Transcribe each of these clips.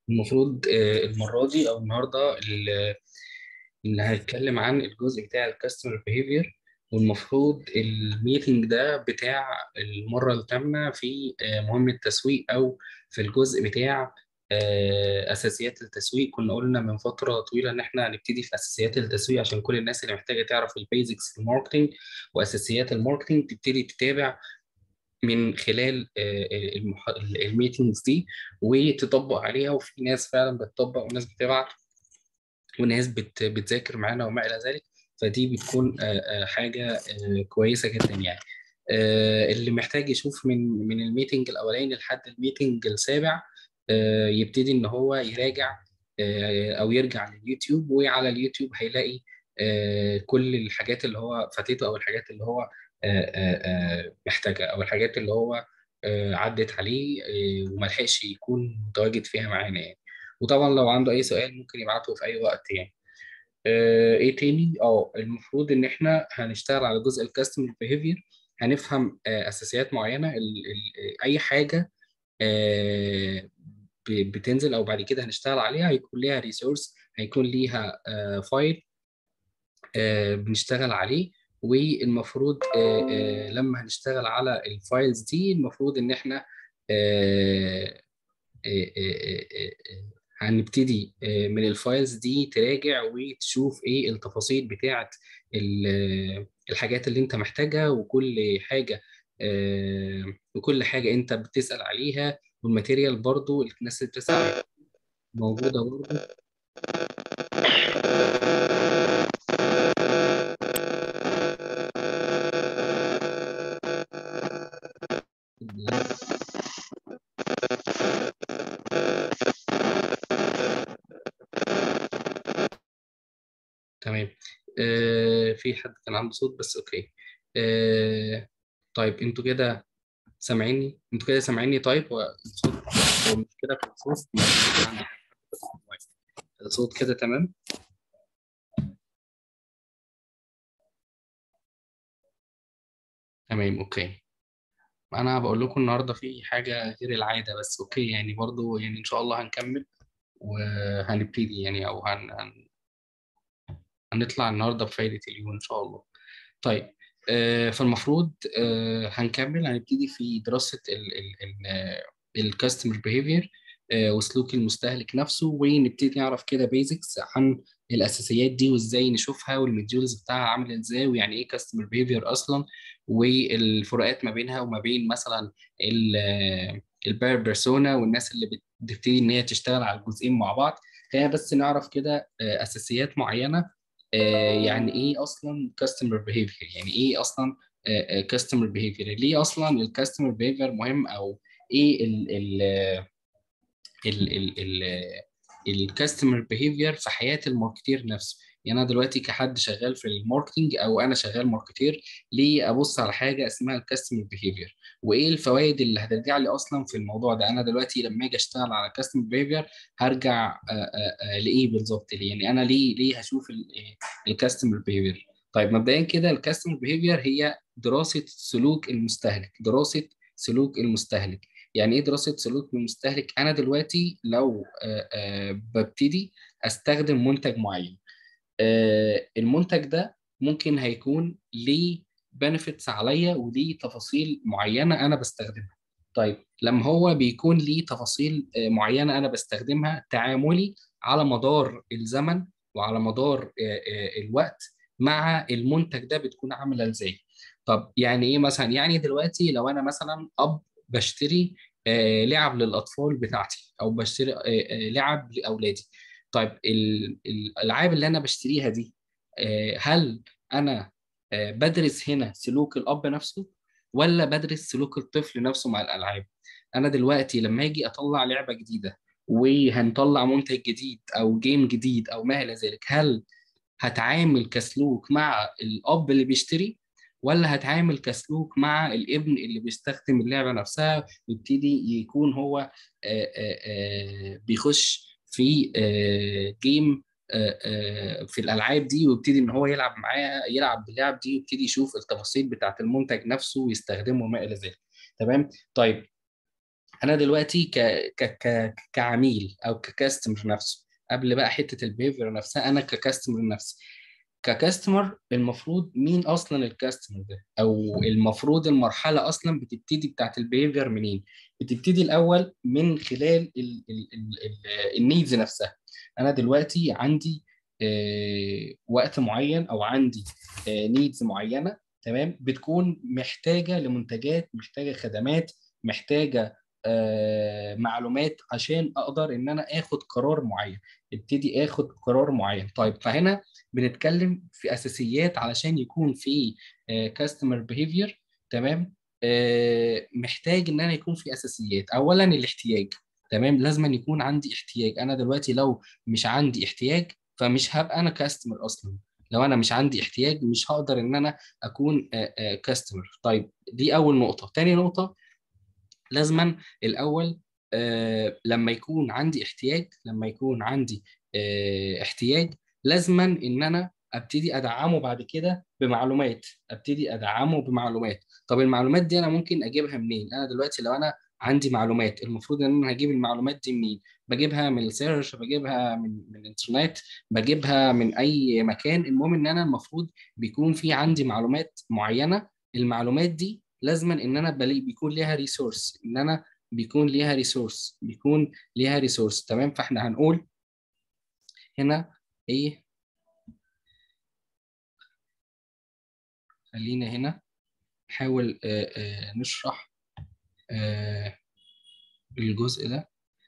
المفروض آه، المرة دي أو النهاردة ال- اللي هنتكلم عن الجزء بتاع الكاستمر بيهيفير والمفروض الميتنج ده بتاع المرة الثامنة في آه، مهمة التسويق أو في الجزء بتاع آه، أساسيات التسويق كنا قلنا من فترة طويلة إن إحنا هنبتدي في أساسيات التسويق عشان كل الناس اللي محتاجة تعرف البيزكس في الماركتينج وأساسيات الماركتينج تبتدي تتابع من خلال آه، المح... الميتينجز دي وتطبق عليها وفي ناس فعلا بتطبق وناس بتبعت وناس بت... بتذاكر معانا وما إلى ذلك فدي بتكون آه، آه، حاجة آه، كويسة جدا يعني آه، اللي محتاج يشوف من من الميتنج الأولاني لحد الميتنج السابع آه، يبتدي إن هو يراجع آه، أو يرجع لليوتيوب وعلى اليوتيوب هيلاقي آه، كل الحاجات اللي هو فاتته أو الحاجات اللي هو آه، آه، آه، محتاجها أو الحاجات اللي هو آه، عدت عليه آه، وملحقش يكون متواجد فيها معانا يعني وطبعا لو عنده أي سؤال ممكن يبعته في أي وقت يعني آه، ايه تاني اه المفروض ان احنا هنشتغل على جزء الكاستمر بيهيفير هنفهم آه، اساسيات معينه ال ال اي حاجه آه، ب- بتنزل او بعد كده هنشتغل عليها هيكون ليها ريسورس هيكون ليها آه، فايل آه، بنشتغل عليه والمفروض آه، آه، لما هنشتغل على الفايلز دي المفروض ان احنا آه، آه، آه، آه، آه، هنبتدي آه، من الفايلز دي تراجع وتشوف ايه التفاصيل بتاعت ال- الحاجات اللي انت محتاجها وكل حاجة آه، وكل حاجة انت بتسأل عليها والماتيريال برضو الناس اللي بتسأل عليها موجودة برضو تمام آه، في حد كان عنده صوت بس اوكي آه، طيب انتوا كده سامعيني انتوا كده سامعيني طيب هو الصوت هو مشكلة في الصوت مش عندي الصوت كده تمام تمام اوكي انا بقول لكم النهارده في حاجه غير العاده بس اوكي يعني برضو يعني ان شاء الله هنكمل وهنبتدي يعني او هن... هن... هنطلع النهارده بفايده اليوم ان شاء الله طيب آه فالمفروض آه هنكمل هنبتدي في دراسه الكاستمر بيهيفير وسلوك المستهلك نفسه ونبتدي نعرف كده بيزكس عن الاساسيات دي وازاي نشوفها والمديولز بتاعها عامله ازاي ويعني ايه كاستمر بيهيفير اصلا والفروقات ما بينها وما بين مثلا الباير بيرسونا والناس اللي بتبتدي ان هي تشتغل على الجزئين مع بعض خلينا بس نعرف كده آه، اساسيات معينه آه، يعني ايه اصلا كاستمر بيهيفير يعني ايه اصلا كاستمر بيهيفير ليه اصلا الكاستمر بيهيفير مهم او ايه ال ال ال ال ال الكاستمر بيهيفير في حياه الماركتير نفسه يعني انا دلوقتي كحد شغال في الماركتينج او انا شغال ماركتير ليه ابص على حاجه اسمها الكاستمر بيهيفير وايه الفوائد اللي هترجع لي اصلا في الموضوع ده انا دلوقتي لما اجي اشتغل على كاستمر بيهيفير هرجع آه، آه، آه، لايه بالظبط ليه يعني انا ليه ليه هشوف الكاستمر بيهيفير طيب مبدئيا كده الكاستمر بيهيفير هي دراسه سلوك المستهلك دراسه سلوك المستهلك يعني ايه دراسه سلوك المستهلك انا دلوقتي لو آه، آه، ببتدي استخدم منتج معين آه، المنتج ده ممكن هيكون ليه بنفيتس عليا وليه تفاصيل معينه انا بستخدمها طيب لما هو بيكون ليه تفاصيل آه، معينه انا بستخدمها تعاملي على مدار الزمن وعلى مدار آه، آه، الوقت مع المنتج ده بتكون عامله ازاي طب يعني ايه مثلا يعني دلوقتي لو انا مثلا اب بشتري آه، لعب للاطفال بتاعتي او بشتري آه، آه، لعب لاولادي طيب ال- الالعاب اللي انا بشتريها دي آه، هل انا آه، بدرس هنا سلوك الاب نفسه ولا بدرس سلوك الطفل نفسه مع الالعاب انا دلوقتي لما اجي اطلع لعبه جديده وهنطلع منتج جديد او جيم جديد او ما الى ذلك هل هتعامل كسلوك مع الاب اللي بيشتري ولا هتعامل كسلوك مع الابن اللي بيستخدم اللعبه نفسها ويبتدي يكون هو آه، آه، آه، بيخش في آه، جيم آه، آه، في الالعاب دي ويبتدي ان هو يلعب معاها يلعب باللعب دي ويبتدي يشوف التفاصيل بتاعت المنتج نفسه ويستخدمه وما الى ذلك تمام طيب انا دلوقتي ك ك ك كعميل او ككاستمر نفسه قبل بقى حته البيهيفير نفسها انا ككاستمر نفسي ككاستمر المفروض مين اصلا الكاستمر ده او المفروض المرحله اصلا بتبتدي بتاعت البيهيفير منين بتبتدي الاول من خلال النيدز نفسها انا دلوقتي عندي آه، وقت معين او عندي نيدز معينه تمام بتكون محتاجه لمنتجات محتاجه خدمات محتاجه آه، معلومات عشان اقدر ان انا اخد قرار معين ابتدي اخد قرار معين طيب فهنا بنتكلم في اساسيات علشان يكون في كاستمر بيهيفير تمام آه، محتاج ان انا يكون في اساسيات اولا الاحتياج تمام لازم أن يكون عندي احتياج انا دلوقتي لو مش عندي احتياج فمش هبقى انا كاستمر اصلا لو انا مش عندي احتياج مش هقدر ان انا اكون كاستمر طيب دي اول نقطه تاني نقطه لازما الاول آه لما يكون عندي احتياج لما يكون عندي آه احتياج لازما ان انا ابتدي ادعمه بعد كده بمعلومات ابتدي ادعمه بمعلومات طب المعلومات دي انا ممكن اجيبها منين انا دلوقتي لو انا عندي معلومات المفروض ان انا هجيب المعلومات دي منين بجيبها من السيرش بجيبها من من الانترنت بجيبها من اي مكان المهم ان انا المفروض بيكون في عندي معلومات معينه المعلومات دي لازما ان انا بلاقي بيكون ليها ريسورس ان انا بيكون ليها ريسورس بيكون ليها ريسورس تمام فاحنا هنقول هنا ايه خلينا هنا نحاول آه، آه، نشرح آه، الجزء ده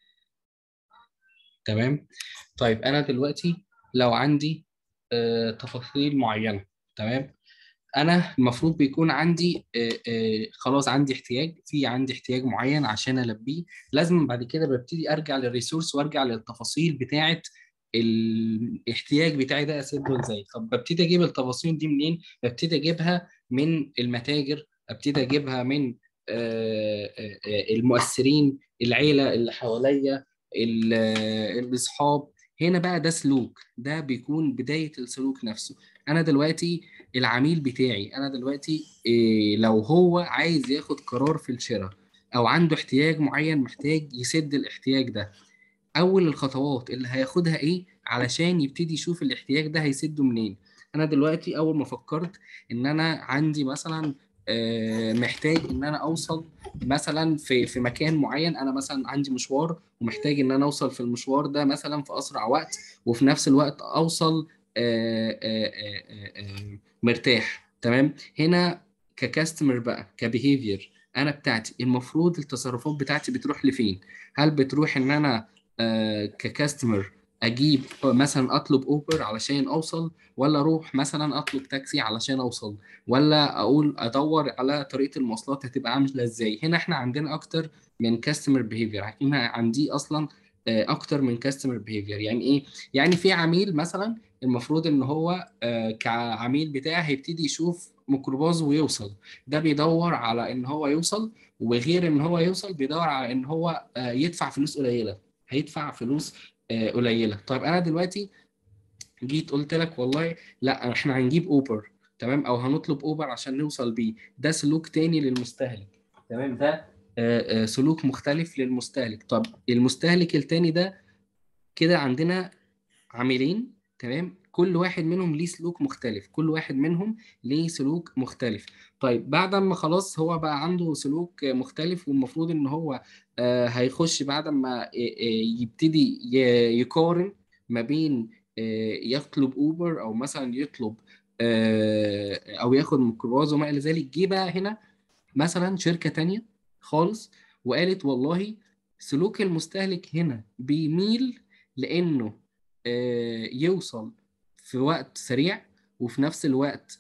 تمام طيب انا دلوقتي لو عندي تفاصيل معينه تمام انا المفروض بيكون عندي خلاص عندي احتياج في عندي احتياج معين عشان البيه لازم بعد كده ببتدي ارجع للريسورس وارجع للتفاصيل بتاعه الاحتياج بتاعي ده اسده ازاي طب ببتدي اجيب التفاصيل دي منين ببتدي اجيبها من المتاجر ابتدي اجيبها من المؤثرين العيله اللي حواليا الاصحاب هنا بقى ده سلوك ده بيكون بدايه السلوك نفسه انا دلوقتي العميل بتاعي انا دلوقتي إيه لو هو عايز ياخد قرار في الشراء او عنده احتياج معين محتاج يسد الاحتياج ده اول الخطوات اللي هياخدها ايه علشان يبتدي يشوف الاحتياج ده هيسده منين انا دلوقتي اول ما فكرت ان انا عندي مثلا آه، محتاج ان انا اوصل مثلا في في مكان معين انا مثلا عندي مشوار ومحتاج ان انا اوصل في المشوار ده مثلا في اسرع وقت وفي نفس الوقت اوصل آه، آه، مرتاح تمام هنا ككاستمر بقى كبيهيفير انا بتاعتي المفروض التصرفات بتاعتي بتروح لفين هل بتروح ان انا ككاستمر اجيب مثلا اطلب اوبر علشان اوصل ولا اروح مثلا اطلب تاكسي علشان اوصل ولا اقول ادور على طريقه المواصلات هتبقى عامله ازاي هنا احنا عندنا اكتر من كاستمر بيهيفير هنا عندي اصلا آه، اكتر من كاستمر بيهيفير يعني ايه يعني في عميل مثلا المفروض ان هو آه، كعميل بتاعي هيبتدي يشوف ميكروباص ويوصل ده بيدور على ان هو يوصل وغير ان هو يوصل بيدور على ان هو آه، يدفع فلوس قليله هيدفع فلوس آه، قليله طيب انا دلوقتي جيت قلت لك والله لا احنا هنجيب اوبر تمام او هنطلب اوبر عشان نوصل بيه ده سلوك تاني للمستهلك تمام ده آه، آه، سلوك مختلف للمستهلك طب المستهلك التاني ده كده عندنا عاملين تمام كل واحد منهم ليه سلوك مختلف كل واحد منهم ليه سلوك مختلف طيب بعد ما خلاص هو بقى عنده سلوك مختلف والمفروض ان هو آه، هيخش بعد ما آه، آه، يبتدي يقارن ما بين يطلب اوبر او مثلا يطلب او ياخد ميكروباص وما الى ذلك جه بقى هنا مثلا شركه تانية خالص وقالت والله سلوك المستهلك هنا بيميل لانه يوصل في وقت سريع وفي نفس الوقت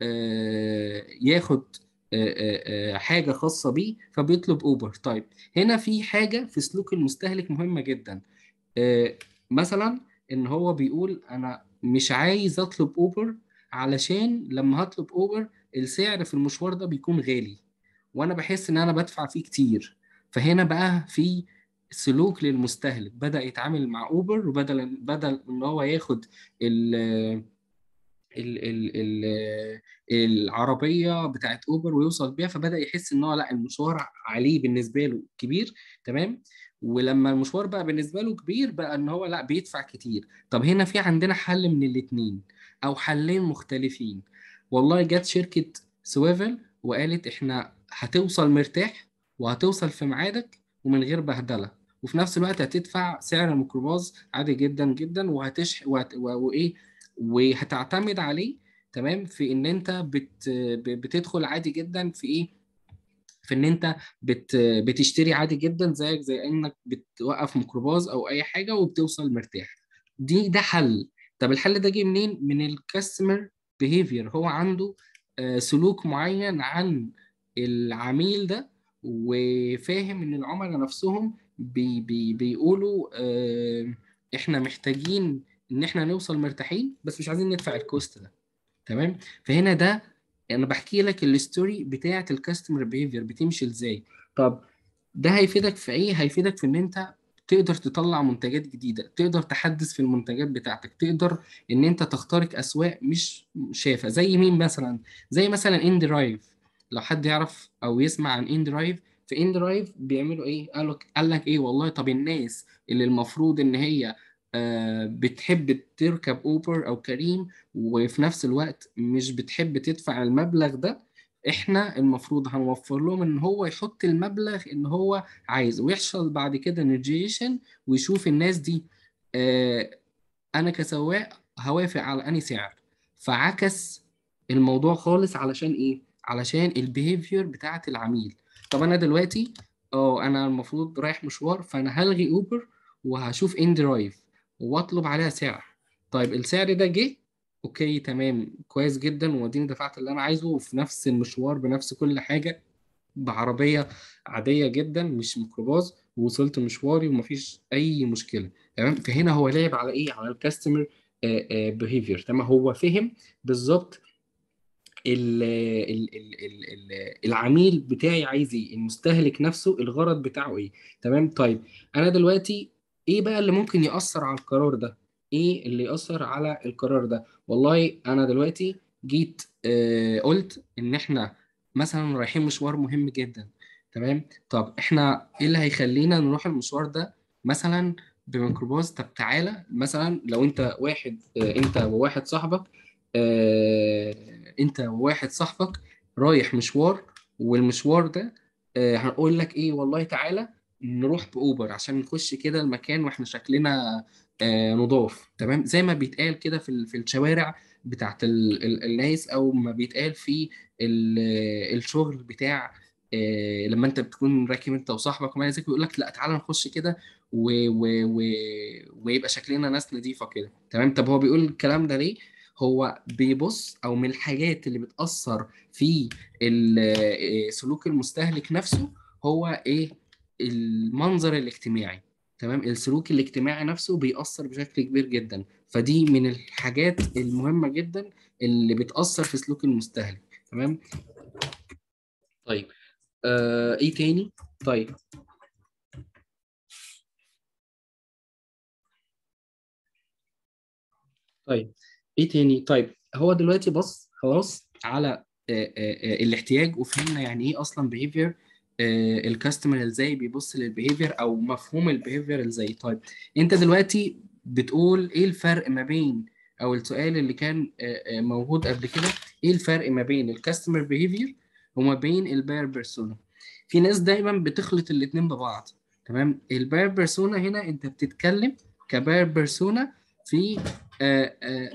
ياخد حاجه خاصه بيه فبيطلب اوبر طيب هنا في حاجه في سلوك المستهلك مهمه جدا مثلا ان هو بيقول انا مش عايز اطلب اوبر علشان لما هطلب اوبر السعر في المشوار ده بيكون غالي وانا بحس ان انا بدفع فيه كتير فهنا بقى في سلوك للمستهلك بدا يتعامل مع اوبر وبدل بدل ان هو ياخد ال ال ال العربيه بتاعت اوبر ويوصل بيها فبدا يحس ان هو لا المشوار عليه بالنسبه له كبير تمام ولما المشوار بقى بالنسبه له كبير بقى ان هو لا بيدفع كتير طب هنا في عندنا حل من الاتنين او حلين مختلفين والله جت شركه سويفل وقالت احنا هتوصل مرتاح وهتوصل في ميعادك ومن غير بهدله وفي نفس الوقت هتدفع سعر الميكروباص عادي جدا جدا وهتش وهت... و... وايه وهتعتمد عليه تمام في ان انت بت... ب- بتدخل عادي جدا في ايه في ان انت بت... بتشتري عادي جدا زيك زي انك بتوقف ميكروباص او اي حاجه وبتوصل مرتاح دي ده حل طب الحل ده جه منين من الكاستمر بيهيفير هو عنده آه، سلوك معين عن العميل ده وفاهم ان العملاء نفسهم بي بي بيقولوا آه، احنا محتاجين ان احنا نوصل مرتاحين بس مش عايزين ندفع الكوست ده تمام فهنا ده انا بحكي لك الستوري بتاعه الكاستمر بيهيفير بتمشي ازاي طب ده هيفيدك في ايه هيفيدك في ان انت تقدر تطلع منتجات جديده تقدر تحدث في المنتجات بتاعتك تقدر ان انت تخترق اسواق مش شافه زي مين مثلا زي مثلا ان درايف لو حد يعرف او يسمع عن ان درايف في ان درايف بيعملوا ايه قال لك قال لك ايه والله طب الناس اللي المفروض ان هي آه، بتحب تركب اوبر او كريم وفي نفس الوقت مش بتحب تدفع المبلغ ده احنا المفروض هنوفر لهم ان هو يحط المبلغ ان هو عايز ويحصل بعد كده نيجيشن ويشوف الناس دي آه انا كسواق هوافق على اني سعر فعكس الموضوع خالص علشان ايه علشان البيهيفير بتاعت العميل طب انا دلوقتي اه انا المفروض رايح مشوار فانا هلغي اوبر وهشوف ان درايف واطلب عليها سعر طيب السعر ده جه اوكي تمام كويس جدا واديني دفعت اللي انا عايزه وفي نفس المشوار بنفس كل حاجه بعربيه عاديه جدا مش ميكروباص ووصلت مشواري ومفيش اي مشكله تمام فهنا هو لعب على ايه على الكاستمر بيهيفير تمام هو فهم بالظبط ال ال ال ال ال العميل بتاعي عايز ايه المستهلك نفسه الغرض بتاعه ايه تمام طيب انا دلوقتي ايه بقى اللي ممكن يأثر على القرار ده ايه اللي يأثر على القرار ده والله انا دلوقتي جيت آه قلت ان احنا مثلا رايحين مشوار مهم جدا تمام طب احنا ايه اللي هيخلينا نروح المشوار ده مثلا بميكروباص طب تعالى مثلا لو انت واحد آه انت وواحد صاحبك آه انت وواحد صاحبك رايح مشوار والمشوار ده آه هنقول لك ايه والله تعالى نروح بأوبر عشان نخش كده المكان واحنا شكلنا آه نضاف تمام زي ما بيتقال كده في ال- في الشوارع بتاعت ال ال الناس او ما بيتقال في ال الشغل بتاع آه لما انت بتكون راكب انت وصاحبك وما زيك بيقول لك لا تعالى نخش كده و و و ويبقى شكلنا ناس نظيفة كده تمام طب هو بيقول الكلام ده ليه هو بيبص او من الحاجات اللي بتأثر في ال- آه، سلوك المستهلك نفسه هو ايه المنظر الاجتماعي تمام السلوك الاجتماعي نفسه بيأثر بشكل كبير جدا فدي من الحاجات المهمة جدا اللي بتأثر في سلوك المستهلك تمام طيب آه ايه تاني طيب طيب ايه تاني طيب هو دلوقتي بص خلاص على آه، آه، آه، الاحتياج وفهمنا يعني ايه اصلا behavior الكاستمر ازاي بيبص للبيهيفير او مفهوم البيهيفير ازاي طيب انت دلوقتي بتقول ايه الفرق ما بين او السؤال اللي كان آه، آه، موجود قبل كده ايه الفرق ما بين الكاستمر بيهيفير وما بين الباير بيرسونا في ناس دايما بتخلط الاتنين ببعض تمام الباير بيرسونا هنا انت بتتكلم كباير بيرسونا في آه، آه،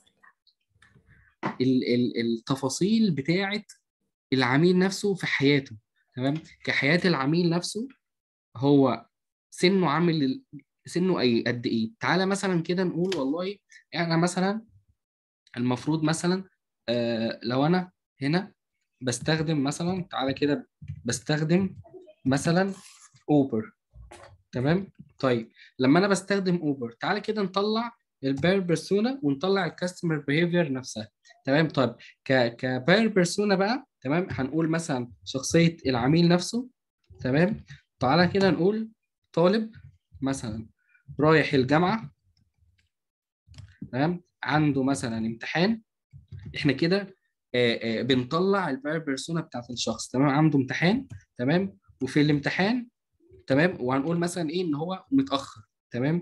ال- ال- التفاصيل بتاعه العميل نفسه في حياته تمام كحياة العميل نفسه هو سنه عامل ال- سنه اي قد ايه تعالى مثلا كده نقول والله انا مثلا المفروض مثلا آه لو انا هنا بستخدم مثلا تعالى كده بستخدم مثلا اوبر تمام طيب لما انا بستخدم اوبر تعالى كده نطلع الباير بيرسونا ونطلع الكاستمر بيهيفير نفسها تمام طيب ك كباير بيرسونا بقى تمام هنقول مثلا شخصية العميل نفسه تمام تعالى كده نقول طالب مثلا رايح الجامعة تمام عنده مثلا امتحان احنا كده آه، آه، بنطلع الباير بيرسونا بتاعت الشخص تمام عنده امتحان تمام وفي الامتحان تمام وهنقول مثلا ايه ان هو متاخر تمام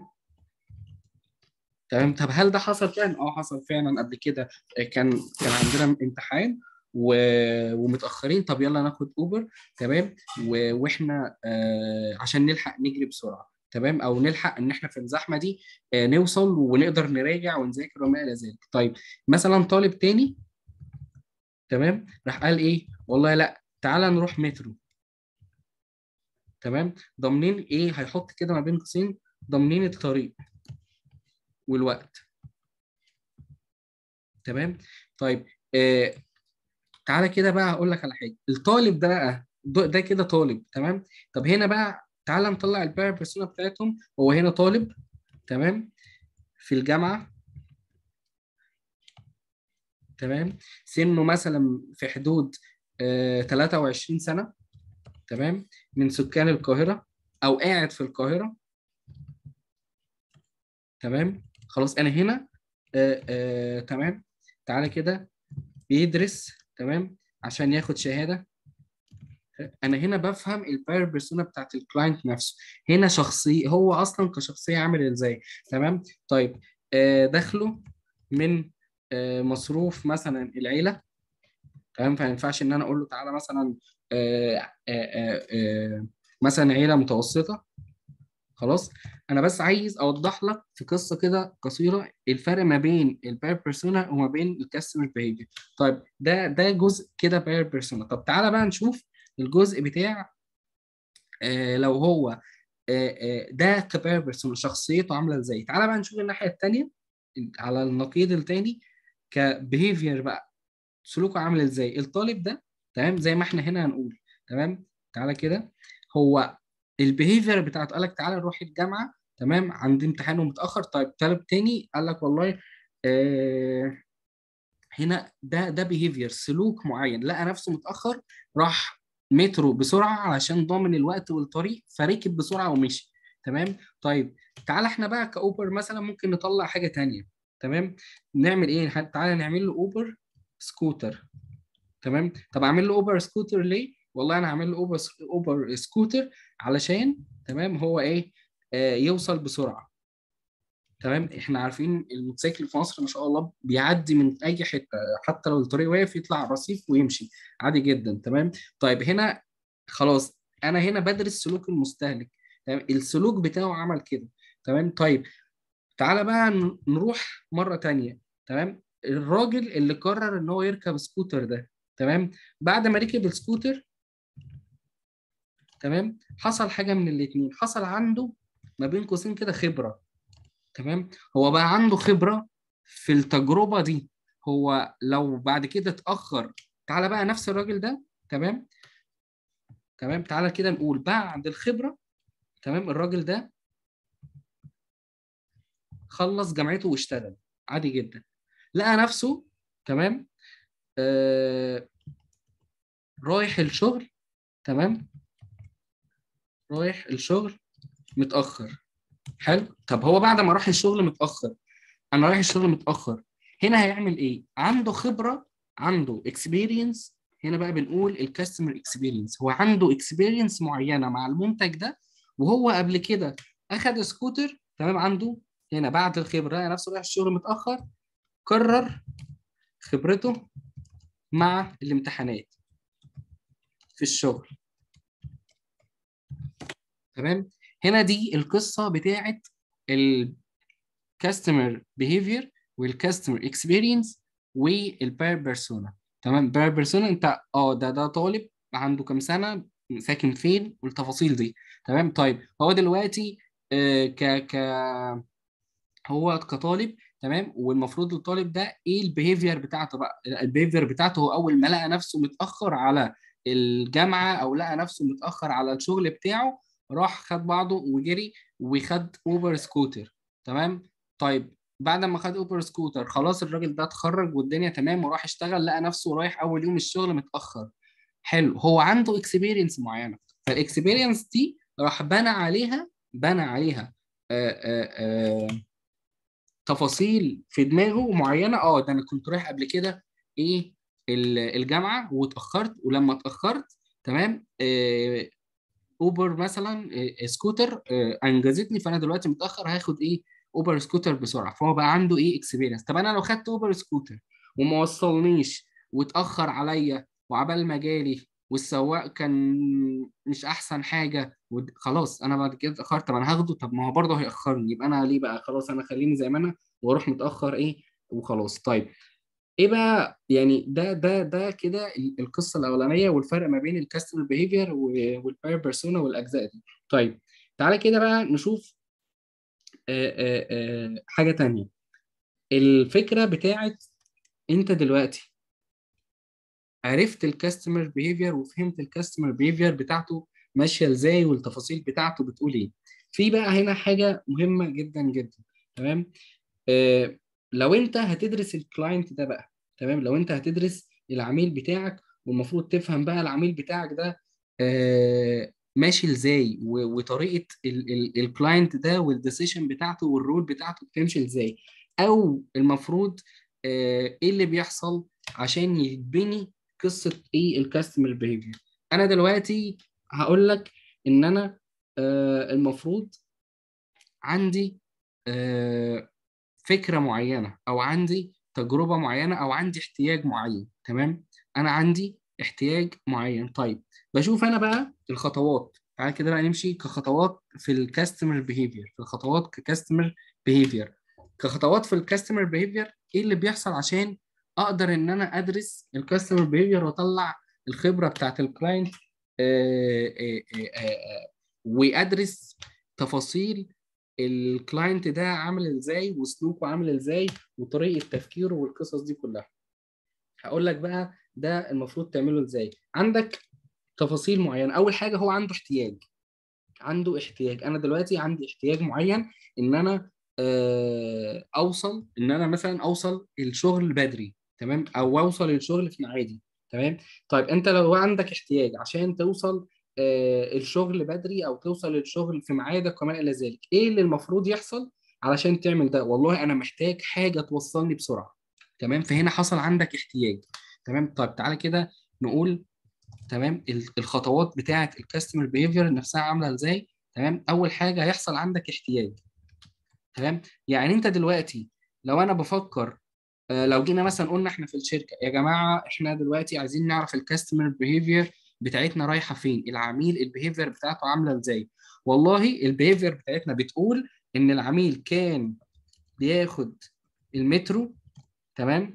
تمام طب هل ده حصل فعلا؟ اه حصل فعلا قبل كده آه، كان كان عندنا امتحان و... ومتاخرين طب يلا ناخد اوبر تمام و... واحنا آه عشان نلحق نجري بسرعه تمام او نلحق ان احنا في الزحمه دي آه نوصل ونقدر نراجع ونذاكر وما الى ذلك طيب مثلا طالب تاني تمام راح قال ايه والله لا تعالى نروح مترو تمام ضامنين ايه هيحط كده ما بين قوسين ضامنين الطريق والوقت تمام طيب آه تعالى كده بقى هقول لك على حاجه الطالب ده بقى ده ده كده طالب تمام طب هنا بقى تعالى نطلع الباير بيرسونا بتاعتهم هو هنا طالب تمام في الجامعه تمام سنه مثلا في حدود آه 23 سنه تمام من سكان القاهره او قاعد في القاهره تمام خلاص انا هنا آه آه تمام تعالى كده بيدرس تمام عشان ياخد شهاده انا هنا بفهم الباير بيرسونا بتاعت الكلاينت نفسه هنا شخصي هو اصلا كشخصيه عامل ازاي تمام طيب آه دخله من آه مصروف مثلا العيله تمام فما ينفعش ان انا اقول له تعالى مثلا آه آه آه آه مثلا عيله متوسطه خلاص انا بس عايز اوضح لك في قصه كده قصيره الفرق ما بين الباير بيرسونا وما بين الكاستمر بيهيفير طيب ده ده جزء كده باير بيرسونا طب تعالى بقى نشوف الجزء بتاع آه لو هو آه آه ده كباير بيرسونا شخصيته عامله ازاي تعالى بقى نشوف الناحيه الثانيه على النقيض الثاني كبيهيفير بقى سلوكه عامل ازاي الطالب ده تمام زي ما احنا هنا هنقول تمام تعالى كده هو البيهيفير بتاعته قال لك تعالى نروح الجامعه تمام عندي امتحان ومتاخر طيب طالب تاني قال لك والله آه هنا ده ده بيهيفير سلوك معين لقى نفسه متاخر راح مترو بسرعه علشان ضامن الوقت والطريق فركب بسرعه ومشي تمام طيب تعالى احنا بقى كاوبر مثلا ممكن نطلع حاجه تانية تمام نعمل ايه تعالى نعمل له اوبر سكوتر تمام طب اعمل له اوبر سكوتر ليه والله انا هعمل له اوبر اوبر سكوتر علشان تمام هو ايه آه يوصل بسرعه تمام احنا عارفين الموتوسيكل في مصر ما شاء الله بيعدي من اي حته حتى لو الطريق واقف يطلع على الرصيف ويمشي عادي جدا تمام طيب هنا خلاص انا هنا بدرس سلوك المستهلك تمام السلوك بتاعه عمل كده تمام طيب تعالى بقى نروح مره تانية تمام الراجل اللي قرر ان هو يركب سكوتر ده تمام بعد ما ركب السكوتر تمام حصل حاجه من الاثنين حصل عنده ما بين قوسين كده خبره تمام هو بقى عنده خبره في التجربه دي هو لو بعد كده اتاخر تعالى بقى نفس الراجل ده تمام تمام تعالى كده نقول بعد الخبره تمام الراجل ده خلص جامعته واشتغل عادي جدا لقى نفسه تمام آه رايح الشغل تمام رايح الشغل متاخر حلو طب هو بعد ما راح الشغل متاخر انا رايح الشغل متاخر هنا هيعمل ايه عنده خبره عنده اكسبيرينس هنا بقى بنقول الكاستمر اكسبيرينس هو عنده اكسبيرينس معينه مع المنتج ده وهو قبل كده اخذ سكوتر تمام عنده هنا بعد الخبره لقى نفسه رايح الشغل متاخر كرر خبرته مع الامتحانات في الشغل تمام هنا دي القصه بتاعه الكاستمر بيهيفير والكاستمر اكسبيرينس والباير بيرسونا تمام باير بيرسونا انت اه ده ده طالب عنده كام سنه ساكن فين والتفاصيل دي تمام طيب هو دلوقتي آه ك ك هو كطالب تمام والمفروض الطالب ده ايه البيهيفير بتاعته بقى البيهيفير بتاعته هو اول ما لقى نفسه متاخر على الجامعه او لقى نفسه متاخر على الشغل بتاعه راح خد بعضه وجري وخد اوبر سكوتر تمام طيب بعد ما خد اوبر سكوتر خلاص الراجل ده اتخرج والدنيا تمام وراح اشتغل لقى نفسه رايح اول يوم الشغل متاخر حلو هو عنده اكسبيرينس معينه فالاكسبيرينس دي راح بنى عليها بنى عليها آآ آآ تفاصيل في دماغه معينه اه ده انا كنت رايح قبل كده ايه ال- الجامعه واتاخرت ولما اتاخرت تمام آه، اوبر مثلا آه، سكوتر آه، انجزتني فانا دلوقتي متاخر هاخد ايه اوبر سكوتر بسرعه فهو بقى عنده ايه اكسبيرينس طب انا لو خدت اوبر سكوتر وما وصلنيش واتاخر عليا وعبال ما جالي والسواق كان مش احسن حاجه ود- خلاص انا بعد كده اتاخرت طب انا هاخده طب ما هو برضه هياخرني يبقى انا ليه بقى خلاص انا خليني زي ما انا واروح متاخر ايه وخلاص طيب ايه بقى يعني ده ده ده كده ال- القصه الاولانيه والفرق ما بين الكاستمر بيهيفير والباير بيرسونا والاجزاء دي طيب تعالى كده بقى نشوف آه، آه، آه، حاجه تانية الفكره بتاعت انت دلوقتي عرفت الكاستمر بيهيفير وفهمت الكاستمر بيهيفير بتاعته ماشيه ازاي والتفاصيل بتاعته بتقول ايه في بقى هنا حاجه مهمه جدا جدا تمام آه لو انت هتدرس الكلاينت ده بقى تمام لو انت هتدرس العميل بتاعك والمفروض تفهم بقى العميل بتاعك ده آه ماشي ازاي و- وطريقه الكلاينت ده والديسيشن بتاعته والرول بتاعته بتمشي ازاي او المفروض آه ايه اللي بيحصل عشان يتبني قصه ايه الكاستمر بيهيفير انا دلوقتي هقول لك ان انا آه المفروض عندي آه فكره معينه او عندي تجربه معينه او عندي احتياج معين تمام انا عندي احتياج معين طيب بشوف انا بقى الخطوات تعالى كده بقى نمشي كخطوات في الكاستمر بيهيفير في الخطوات ككاستمر بيهيفير كخطوات في الكاستمر بيهيفير ايه اللي بيحصل عشان اقدر ان انا ادرس الكاستمر بيهيفير واطلع الخبره بتاعت الكلاينت وادرس تفاصيل الكلاينت ده عامل ازاي وسلوكه عامل ازاي وطريقه تفكيره والقصص دي كلها هقول لك بقى ده المفروض تعمله ازاي عندك تفاصيل معينه اول حاجه هو عنده احتياج عنده احتياج انا دلوقتي عندي احتياج معين ان انا آه، اوصل ان انا مثلا اوصل الشغل بدري تمام او اوصل الشغل في ميعادي تمام طيب انت لو عندك احتياج عشان توصل آه، الشغل بدري او توصل الشغل في ميعادك وما الى ذلك ايه اللي المفروض يحصل علشان تعمل ده والله انا محتاج حاجه توصلني بسرعه تمام فهنا حصل عندك احتياج تمام طيب تعالى كده نقول تمام ال- الخطوات بتاعه الكاستمر بيهيفير نفسها عامله ازاي تمام اول حاجه هيحصل عندك احتياج تمام يعني انت دلوقتي لو انا بفكر آه، لو جينا مثلا قلنا احنا في الشركه يا جماعه احنا دلوقتي عايزين نعرف الكاستمر بيهيفير بتاعتنا رايحه فين العميل البيهيفير بتاعته عامله ازاي والله البيهيفير بتاعتنا بتقول ان العميل كان بياخد المترو تمام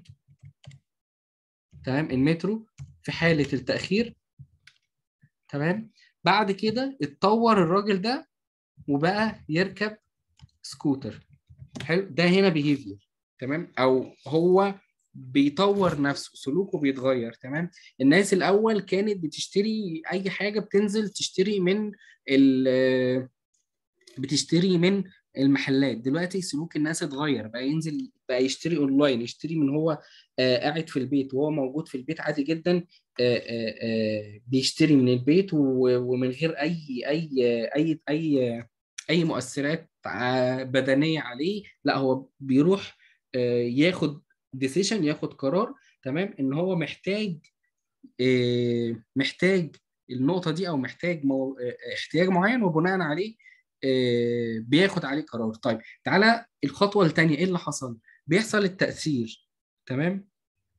تمام المترو في حاله التاخير تمام بعد كده اتطور الراجل ده وبقى يركب سكوتر حلو ده هنا بيهيفير تمام او هو بيطور نفسه سلوكه بيتغير تمام الناس الاول كانت بتشتري اي حاجه بتنزل تشتري من ال بتشتري من المحلات دلوقتي سلوك الناس اتغير بقى ينزل بقى يشتري اونلاين يشتري من هو آه قاعد في البيت وهو موجود في البيت عادي جدا آه آه آه بيشتري من البيت و- ومن غير اي اي اي اي اي مؤثرات ع- بدنيه عليه لا هو بيروح آه ياخد ديسيشن ياخد قرار تمام ان هو محتاج آه محتاج النقطه دي او محتاج مو... آه، احتياج معين وبناء عليه آه، بياخد عليه قرار طيب تعالى الخطوه الثانيه ايه اللي حصل بيحصل التاثير تمام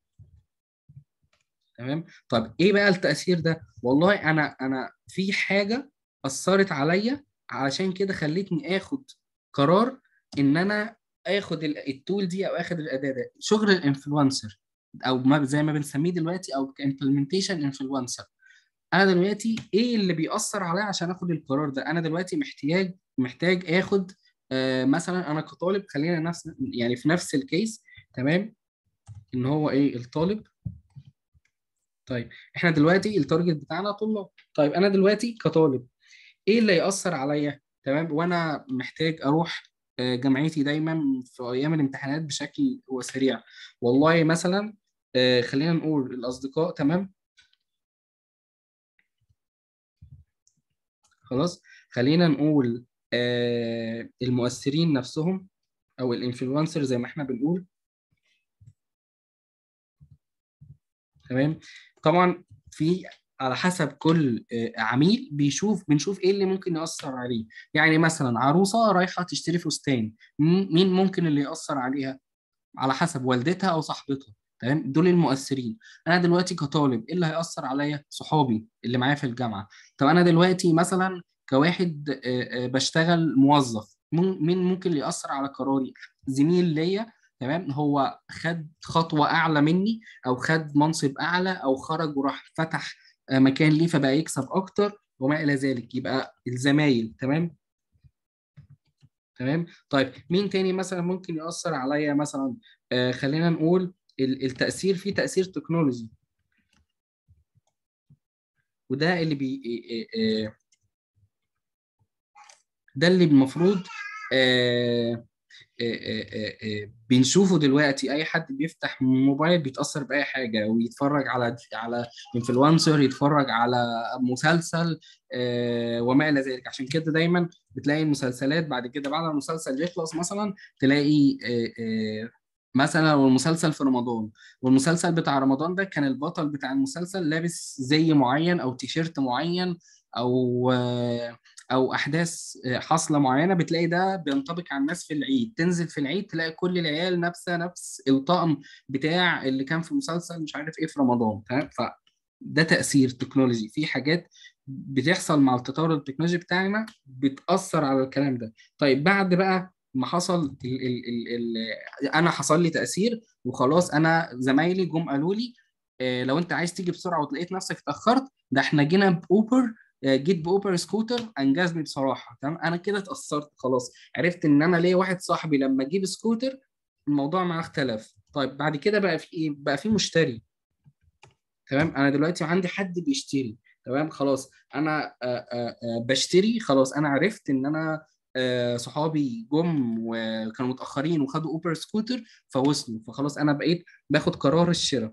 تمام طب ايه بقى التاثير ده والله انا انا في حاجه اثرت عليا علشان كده خلتني اخد قرار ان انا اخد ال- التول دي او اخد الاداه ده شغل الانفلونسر او ما زي ما بنسميه دلوقتي او كامبلمنتيشن انفلونسر انا دلوقتي ايه اللي بيأثر عليا عشان اخد القرار ده انا دلوقتي محتاج محتاج اخد آه مثلا انا كطالب خلينا نفس يعني في نفس الكيس تمام ان هو ايه الطالب طيب احنا دلوقتي التارجت بتاعنا طلاب طيب انا دلوقتي كطالب ايه اللي يأثر عليا تمام وانا محتاج اروح آه، جامعتي دايما في ايام الامتحانات بشكل سريع والله مثلا آه، خلينا نقول الاصدقاء تمام خلاص خلينا نقول آه المؤثرين نفسهم او الانفلونسر زي ما احنا بنقول تمام طبعا في على حسب كل آه، عميل بيشوف بنشوف ايه اللي ممكن يأثر عليه يعني مثلا عروسة رايحة تشتري فستان مين مين ممكن اللي يأثر عليها على حسب والدتها او صاحبتها تمام دول المؤثرين انا دلوقتي كطالب ايه اللي هيأثر عليا صحابي اللي معايا في الجامعة طب انا دلوقتي مثلا كواحد آه، آه، بشتغل موظف مين مين ممكن اللي يأثر على قراري زميل ليا تمام هو خد خطوة أعلى مني أو خد منصب أعلى أو خرج وراح فتح آه، مكان ليه فبقى يكسب أكتر وما إلى ذلك يبقى الزمايل تمام تمام طيب مين تاني مثلا ممكن يأثر عليا مثلا آه خلينا نقول ال- التأثير فيه تأثير تكنولوجي وده اللي بي آه، آه، ده اللي المفروض آه، آه، آه، آه، بنشوفه دلوقتي اي حد بيفتح موبايل بيتاثر باي حاجه ويتفرج على على انفلونسر يتفرج على مسلسل آه، وما الى ذلك عشان كده دايما بتلاقي المسلسلات بعد كده بعد ما المسلسل يخلص مثلا تلاقي آه، آه، مثلا لو المسلسل في رمضان والمسلسل بتاع رمضان ده كان البطل بتاع المسلسل لابس زي معين او تيشيرت معين او آه، او احداث حاصله معينه بتلاقي ده بينطبق على الناس في العيد تنزل في العيد تلاقي كل العيال نفسها نفس الطقم بتاع اللي كان في مسلسل مش عارف ايه في رمضان تمام فده تاثير تكنولوجي في حاجات بتحصل مع التطور التكنولوجي بتاعنا بتاثر على الكلام ده طيب بعد بقى ما حصل ال ال ال ال انا حصل لي تاثير وخلاص انا زمايلي جم قالوا لي آه، لو انت عايز تيجي بسرعه وتلاقيت نفسك اتاخرت ده احنا جينا باوبر جيت باوبر سكوتر انجزني بصراحه تمام انا كده اتاثرت خلاص عرفت ان انا ليا واحد صاحبي لما اجيب سكوتر الموضوع معاه اختلف طيب بعد كده بقى في ايه بقى في مشتري تمام انا دلوقتي عندي حد بيشتري تمام خلاص انا آآ آآ بشتري خلاص انا عرفت ان انا آه، صحابي جم وكانوا متاخرين وخدوا اوبر سكوتر فوصلوا فخلاص انا بقيت باخد قرار الشراء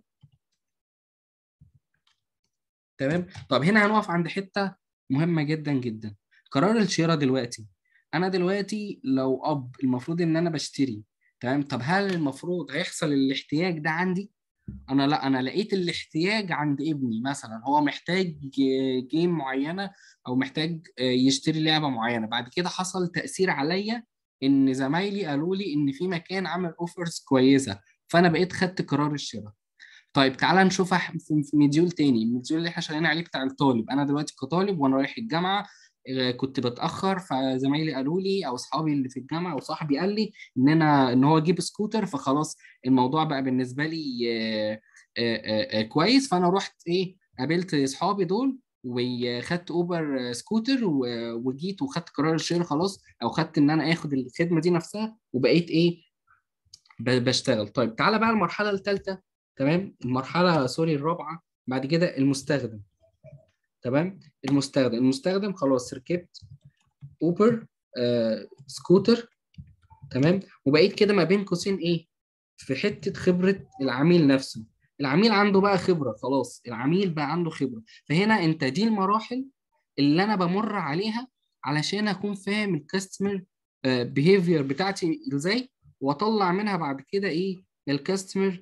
تمام طب هنا هنقف عند حته مهمه جدا جدا قرار الشراء دلوقتي انا دلوقتي لو اب المفروض ان انا بشتري تمام طب هل المفروض هيحصل الاحتياج ده عندي انا لا انا لقيت الاحتياج عند ابني مثلا هو محتاج جيم معينه او محتاج يشتري لعبه معينه بعد كده حصل تاثير عليا ان زمايلي قالوا لي ان في مكان عمل اوفرز كويسه فانا بقيت خدت قرار الشراء طيب تعالى نشوفها في في مديول تاني المديول اللي احنا شغالين عليه بتاع الطالب انا دلوقتي كطالب وانا رايح الجامعه آه، كنت بتاخر فزمايلي قالوا لي او اصحابي اللي في الجامعه او صاحبي قال لي ان انا ان هو يجيب سكوتر فخلاص الموضوع بقى بالنسبه لي آه، آه، آه، كويس فانا رحت ايه قابلت اصحابي دول وخدت اوبر سكوتر و- وجيت وخدت قرار الشراء خلاص او خدت ان انا اخد الخدمه دي نفسها وبقيت ايه ب- بشتغل طيب تعالى بقى المرحله الثالثه تمام المرحله سوري الرابعه بعد كده المستخدم تمام المستخدم المستخدم خلاص ركبت اوبر آه سكوتر تمام وبقيت كده ما بين قوسين ايه في حته خبره العميل نفسه العميل عنده بقى خبره خلاص العميل بقى عنده خبره فهنا انت دي المراحل اللي انا بمر عليها علشان اكون فاهم الكاستمر بيهيفير بتاعتي ازاي واطلع منها بعد كده ايه الكاستمر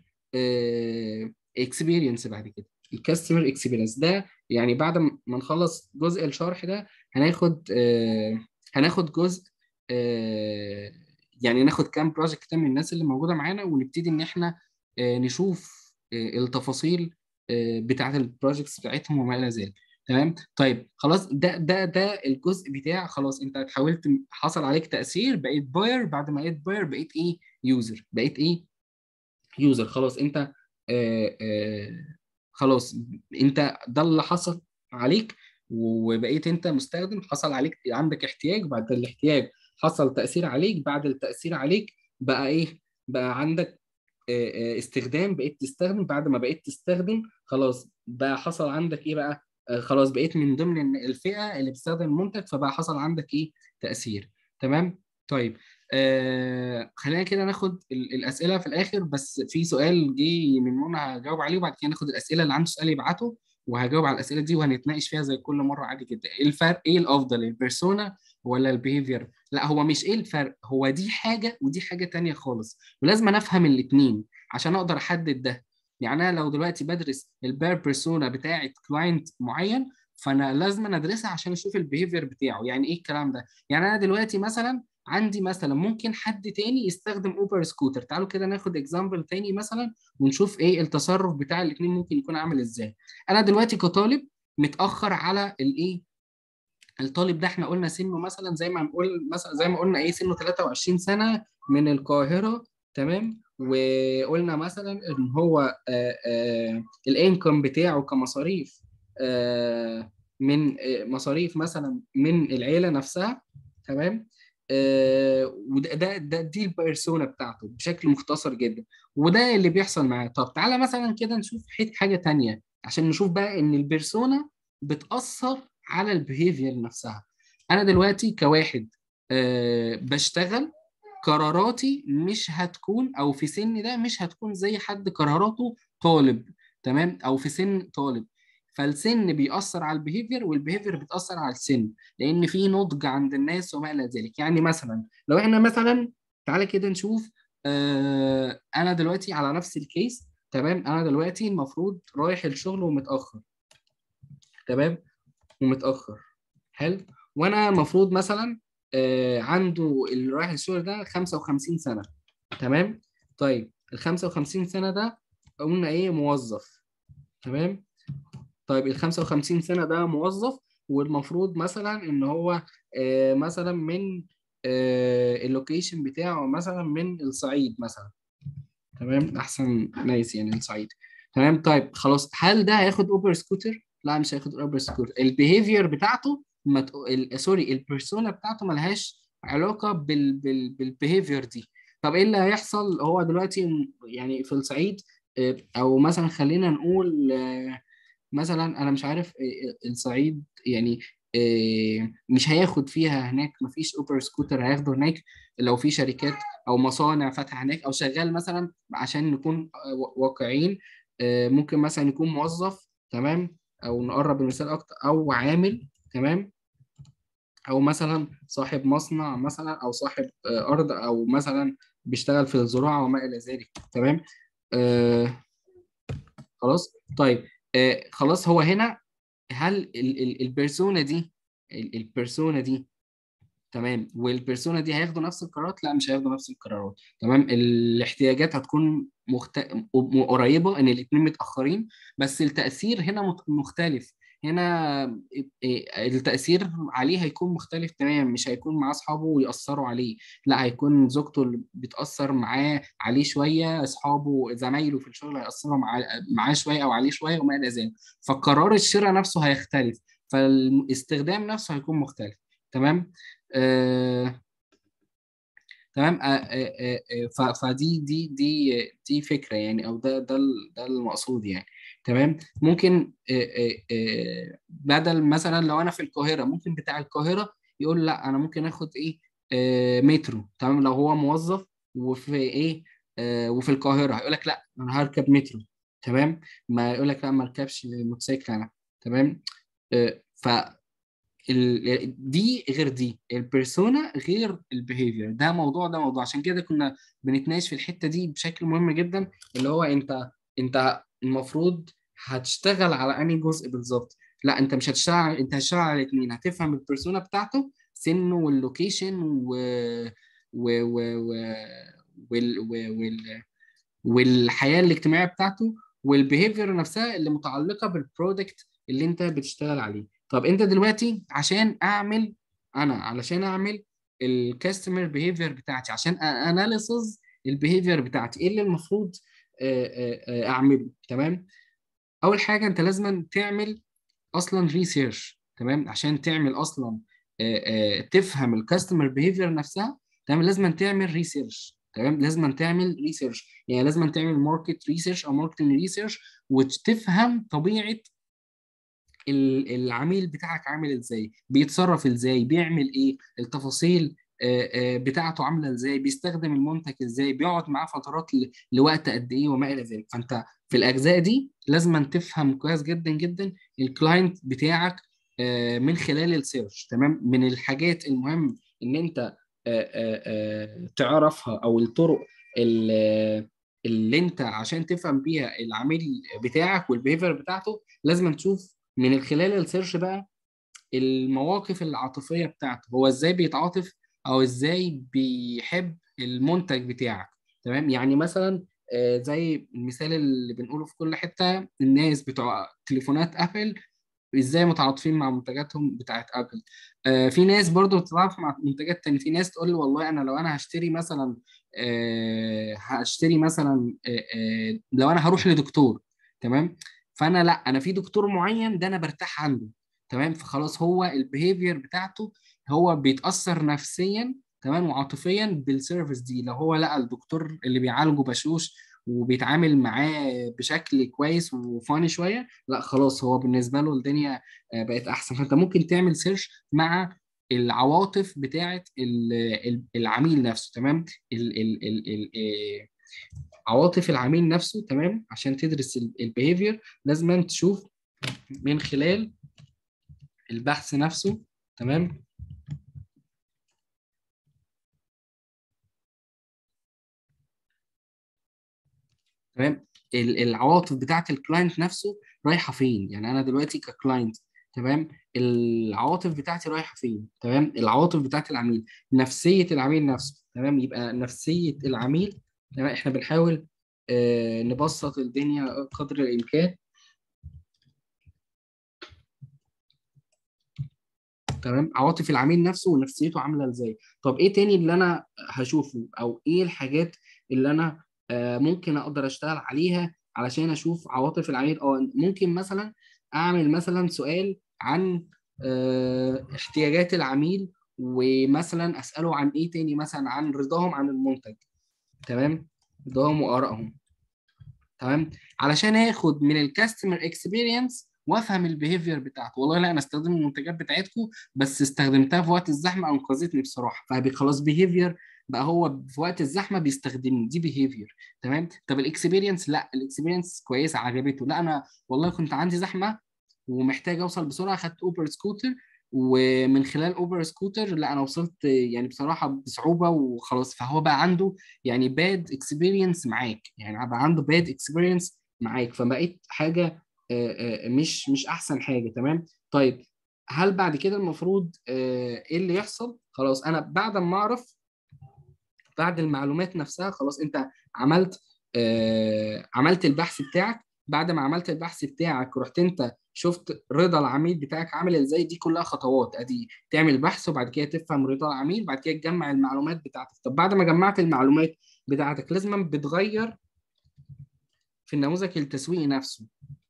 اكسبيرينس بعد كده الكاستمر اكسبيرينس ده يعني بعد ما نخلص جزء الشرح ده هناخد آه هناخد جزء آه يعني ناخد كام بروجكت كده من الناس اللي موجوده معانا ونبتدي ان احنا آه نشوف آه التفاصيل آه بتاعت البروجكتس بتاعتهم وما الى ذلك تمام طيب خلاص ده ده ده الجزء بتاع خلاص انت حاولت حصل عليك تاثير بقيت باير بعد ما بقيت باير بقيت ايه يوزر بقيت ايه يوزر خلاص انت آه آه خلاص انت ده اللي حصل عليك وبقيت انت مستخدم حصل عليك عندك احتياج بعد الاحتياج حصل تأثير عليك بعد التأثير عليك بقى ايه بقى عندك آه، آه، استخدام بقيت تستخدم بعد ما بقيت تستخدم خلاص بقى حصل عندك ايه بقى آه، خلاص بقيت من ضمن الفئة اللي بتستخدم المنتج فبقى حصل عندك ايه تأثير تمام طيب آه خلينا كده ناخد ال- الأسئلة في الآخر بس في سؤال جه من منى هجاوب عليه وبعد كده ناخد الأسئلة اللي عنده سؤال يبعته وهجاوب على الأسئلة دي وهنتناقش فيها زي كل مرة عادي جدا إيه الفرق إيه الأفضل البيرسونا ولا البيهيفير لا هو مش إيه الفرق هو دي حاجة ودي حاجة تانية خالص ولازم أنا أفهم الاتنين عشان أقدر أحدد ده يعني انا لو دلوقتي بدرس البير بيرسونا بتاعه كلاينت معين فانا لازم ادرسها عشان اشوف البيهيفير بتاعه يعني ايه الكلام ده يعني انا دلوقتي مثلا عندي مثلا ممكن حد تاني يستخدم اوبر سكوتر تعالوا كده ناخد اكزامبل تاني مثلا ونشوف ايه التصرف بتاع الاثنين ممكن يكون عامل ازاي انا دلوقتي كطالب متاخر على الايه الطالب ده احنا قلنا سنه مثلا زي ما نقول مثلا زي ما قلنا ايه سنه 23 سنه من القاهره تمام وقلنا مثلا ان هو الانكم بتاعه كمصاريف آه، من آه، مصاريف مثلا من العيله نفسها تمام آه، وده ده, ده دي البيرسونا بتاعته بشكل مختصر جدا وده اللي بيحصل معاه طب تعالى مثلا كده نشوف حاجه تانية عشان نشوف بقى ان البيرسونا بتاثر على البيهيفير نفسها انا دلوقتي كواحد أه بشتغل قراراتي مش هتكون او في سني ده مش هتكون زي حد قراراته طالب تمام او في سن طالب فالسن بيأثر على البيهيفير والبيهيفير بتأثر على السن لأن في نضج عند الناس وما إلى ذلك يعني مثلا لو إحنا مثلا تعالى كده نشوف آه أنا دلوقتي على نفس الكيس تمام أنا دلوقتي المفروض رايح الشغل ومتأخر تمام ومتأخر حلو وأنا المفروض مثلا آه عنده اللي رايح الشغل ده 55 سنة تمام طيب ال 55 سنة ده قلنا إيه موظف تمام طيب ال 55 سنه ده موظف والمفروض مثلا ان هو آه، مثلا من آه، اللوكيشن بتاعه مثلا من الصعيد مثلا تمام احسن نايس يعني الصعيد تمام طيب خلاص هل ده هياخد اوبر سكوتر لا مش هياخد اوبر سكوتر البيهيفير بتاعته مت... ال... سوري البيرسونا بتاعته ملهاش علاقه بال... بال... بالبيهيفير دي طب ايه اللي هيحصل هو دلوقتي يعني في الصعيد آه، او مثلا خلينا نقول مثلا انا مش عارف آه، الصعيد يعني آه، مش هياخد فيها هناك مفيش اوبر سكوتر هياخده هناك لو في شركات او مصانع فاتحه هناك او شغال مثلا عشان نكون واقعيين آه، ممكن مثلا يكون موظف تمام او نقرب المثال اكتر او عامل تمام او مثلا صاحب مصنع مثلا او صاحب ارض او مثلا بيشتغل في الزراعه وما الى ذلك تمام آه خلاص طيب آه خلاص هو هنا هل البيرسونا دي البيرسونا دي تمام والبيرسونا دي هياخدوا نفس القرارات لا مش هياخدوا نفس القرارات تمام الاحتياجات هتكون مخت... قريبه ان الاثنين متاخرين بس التاثير هنا مختلف هنا التأثير عليه هيكون مختلف تماما مش هيكون مع أصحابه ويأثروا عليه لا هيكون زوجته اللي بتأثر معاه عليه شوية أصحابه زمايله في الشغل هيأثروا معاه شوية أو عليه شوية وما إلى ذلك فقرار الشراء نفسه هيختلف فالاستخدام نفسه هيكون مختلف تمام آه... تمام آه آه آه فدي دي دي دي فكره يعني او ده ده ده المقصود يعني تمام ممكن بدل مثلا لو انا في القاهره ممكن بتاع القاهره يقول لا انا ممكن اخد ايه مترو تمام لو هو موظف وفي ايه وفي القاهره هيقول لك لا انا هركب مترو تمام ما يقول لك لا ما اركبش موتوسيكل انا تمام ف دي غير دي البيرسونا غير البيهيفير ده موضوع ده موضوع عشان كده كنا بنتناقش في الحته دي بشكل مهم جدا اللي هو انت انت المفروض هتشتغل على انهي جزء بالظبط لا انت مش هتشتغل انت هتشتغل على الاثنين هتفهم البيرسونا بتاعته سنه واللوكيشن و... و... و... و... وال... و... وال... والحياه الاجتماعيه بتاعته والبيهيفير نفسها اللي متعلقه بالبرودكت اللي انت بتشتغل عليه طب انت دلوقتي عشان اعمل انا علشان اعمل الكاستمر بيهيفير بتاعتي عشان اناليسز البيهيفير بتاعتي ايه اللي المفروض اعمله تمام اول حاجه انت لازم تعمل اصلا ريسيرش تمام عشان تعمل اصلا تفهم الكاستمر بيهيفير نفسها تمام لازم تعمل ريسيرش تمام لازم تعمل ريسيرش يعني لازم تعمل ماركت ريسيرش او ماركتنج ريسيرش وتفهم طبيعه العميل بتاعك عامل ازاي بيتصرف ازاي بيعمل ايه التفاصيل بتاعته عامله ازاي بيستخدم المنتج ازاي بيقعد معاه فترات لوقت قد ايه وما الى ذلك فانت في الاجزاء دي لازم تفهم كويس جدا جدا الكلاينت بتاعك من خلال السيرش تمام من الحاجات المهم ان انت تعرفها او الطرق اللي انت عشان تفهم بيها العميل بتاعك والبيهيفير بتاعته لازم تشوف من خلال السيرش بقى المواقف العاطفيه بتاعته هو ازاي بيتعاطف او ازاي بيحب المنتج بتاعك تمام يعني مثلا آه، زي المثال اللي بنقوله في كل حته الناس بتوع تليفونات ابل ازاي متعاطفين مع منتجاتهم بتاعت ابل آه في ناس برضو بتتعاطف مع منتجات تانية في ناس تقول لي والله انا لو انا هشتري مثلا آه هشتري مثلا آه آه لو انا هروح لدكتور تمام فانا لا انا في دكتور معين ده انا برتاح عنده تمام فخلاص هو البيهيفير بتاعته هو بيتاثر نفسيا تمام وعاطفيا بالسيرفيس دي لو هو لقى الدكتور اللي بيعالجه بشوش وبيتعامل معاه بشكل كويس وفاني شويه لا خلاص هو بالنسبه له الدنيا آه، بقت احسن فانت ممكن تعمل سيرش مع العواطف بتاعه العميل نفسه تمام ال ال ال ال آه، عواطف العميل نفسه تمام عشان تدرس البيهيفير لازم تشوف من خلال البحث نفسه تمام تمام العواطف بتاعت الكلاينت نفسه رايحه فين يعني انا دلوقتي ككلاينت تمام العواطف بتاعتي رايحه فين تمام العواطف بتاعت العميل نفسيه العميل نفسه تمام يبقى نفسيه العميل تمام احنا بنحاول آه نبسط الدنيا قدر الامكان تمام عواطف العميل نفسه ونفسيته عامله ازاي طب ايه تاني اللي انا هشوفه او ايه الحاجات اللي انا آه، ممكن اقدر اشتغل عليها علشان اشوف عواطف العميل اه ممكن مثلا اعمل مثلا سؤال عن آه، احتياجات العميل ومثلا اساله عن ايه تاني مثلا عن رضاهم عن المنتج تمام رضاهم وارائهم تمام علشان اخد من الكاستمر اكسبيرينس وافهم البيهيفير بتاعته والله لا انا استخدم المنتجات بتاعتكم بس استخدمتها في وقت الزحمه انقذتني بصراحه فخلاص بيهيفير بقى هو في وقت الزحمه بيستخدمني دي بيهيفير تمام طب الاكسبيرينس لا الاكسبيرينس كويسه عجبته لا انا والله كنت عندي زحمه ومحتاج اوصل بسرعه خدت اوبر سكوتر ومن خلال اوبر سكوتر لا انا وصلت يعني بصراحه بصعوبه وخلاص فهو بقى عنده يعني باد اكسبيرينس معاك يعني بقى عنده باد اكسبيرينس معاك فبقيت حاجه مش مش احسن حاجه تمام طيب هل بعد كده المفروض ايه اللي يحصل خلاص انا بعد ما اعرف بعد المعلومات نفسها خلاص انت عملت آه عملت البحث بتاعك بعد ما عملت البحث بتاعك رحت انت شفت رضا العميل بتاعك عامل ازاي دي كلها خطوات ادي تعمل بحث وبعد كده تفهم رضا العميل بعد كده تجمع المعلومات بتاعتك طب بعد ما جمعت المعلومات بتاعتك لازم بتغير في النموذج التسويقي نفسه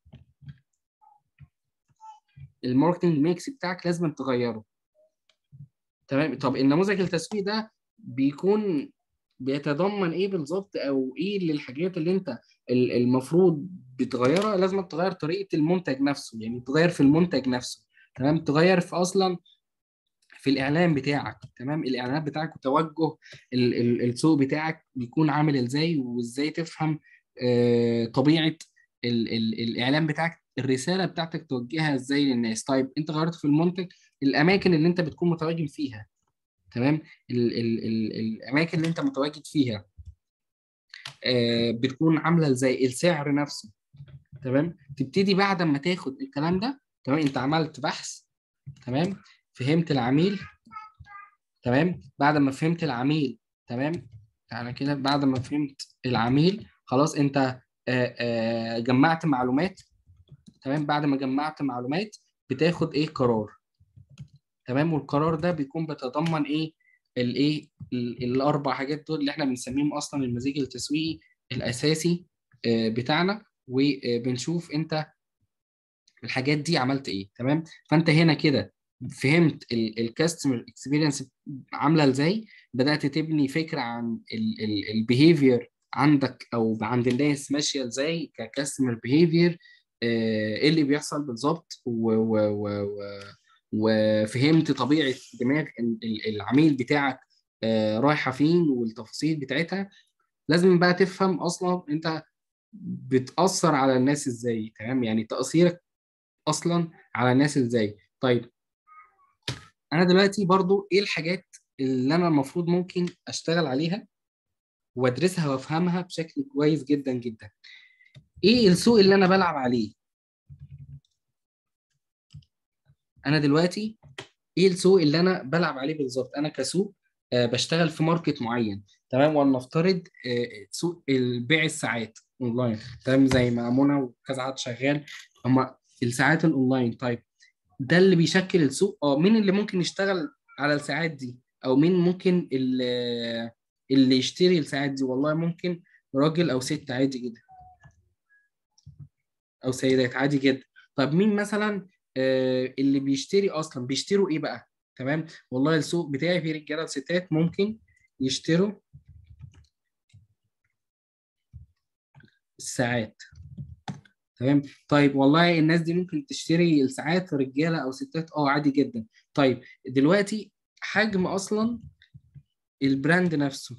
الماركتنج ميكس بتاعك لازم تغيره تمام طب النموذج التسويقي ده بيكون بيتضمن ايه بالظبط او ايه اللي الحاجات اللي انت المفروض بتغيرها لازم تغير طريقه المنتج نفسه يعني تغير في المنتج نفسه تمام تغير في اصلا في الاعلان بتاعك تمام الاعلانات بتاعك وتوجه السوق بتاعك بيكون عامل ازاي وازاي تفهم آه، طبيعه الاعلان بتاعك الرساله بتاعتك توجهها ازاي للناس طيب انت غيرت في المنتج الاماكن اللي انت بتكون متواجد فيها تمام ال ال ال الاماكن اللي انت متواجد فيها آه بتكون عامله ازاي السعر نفسه تمام تبتدي بعد ما تاخد الكلام ده تمام انت عملت بحث تمام فهمت العميل تمام بعد ما فهمت العميل تمام يعني كده بعد ما فهمت العميل خلاص انت آه آه جمعت معلومات تمام بعد ما جمعت معلومات بتاخد ايه قرار تمام والقرار ده بيكون بيتضمن ايه الايه الاربع حاجات دول اللي احنا بنسميهم اصلا المزيج التسويقي الاساسي آه، بتاعنا وبنشوف انت الحاجات دي عملت ايه تمام فانت هنا كده فهمت الكاستمر اكسبيرينس عامله ازاي بدات تبني فكره عن البيهيفير عندك او عند الناس ماشيه ازاي ككاستمر بيهيفير ايه اللي بيحصل بالظبط و, و, و, و وفهمت طبيعه دماغ العميل بتاعك آه، رايحه فين والتفاصيل بتاعتها لازم بقى تفهم اصلا انت بتاثر على الناس ازاي تمام يعني تاثيرك اصلا على الناس ازاي طيب انا دلوقتي برضو ايه الحاجات اللي انا المفروض ممكن اشتغل عليها وادرسها وافهمها بشكل كويس جدا جدا ايه السوق اللي انا بلعب عليه انا دلوقتي ايه السوق اللي انا بلعب عليه بالظبط انا كسوق آه، بشتغل في ماركت معين تمام ولنفترض آه، سوق البيع الساعات اونلاين تمام زي ما منى وكذا حد شغال هما الساعات الاونلاين طيب ده اللي بيشكل السوق اه مين اللي ممكن يشتغل على الساعات دي او مين ممكن اللي, اللي يشتري الساعات دي والله ممكن راجل او ست عادي جدا او سيدات عادي جدا طب مين مثلا آه، اللي بيشتري اصلا بيشتروا ايه بقى تمام والله السوق بتاعي فيه رجاله وستات ممكن يشتروا الساعات تمام طيب والله الناس دي ممكن تشتري الساعات رجاله او ستات اه عادي جدا طيب دلوقتي حجم اصلا البراند نفسه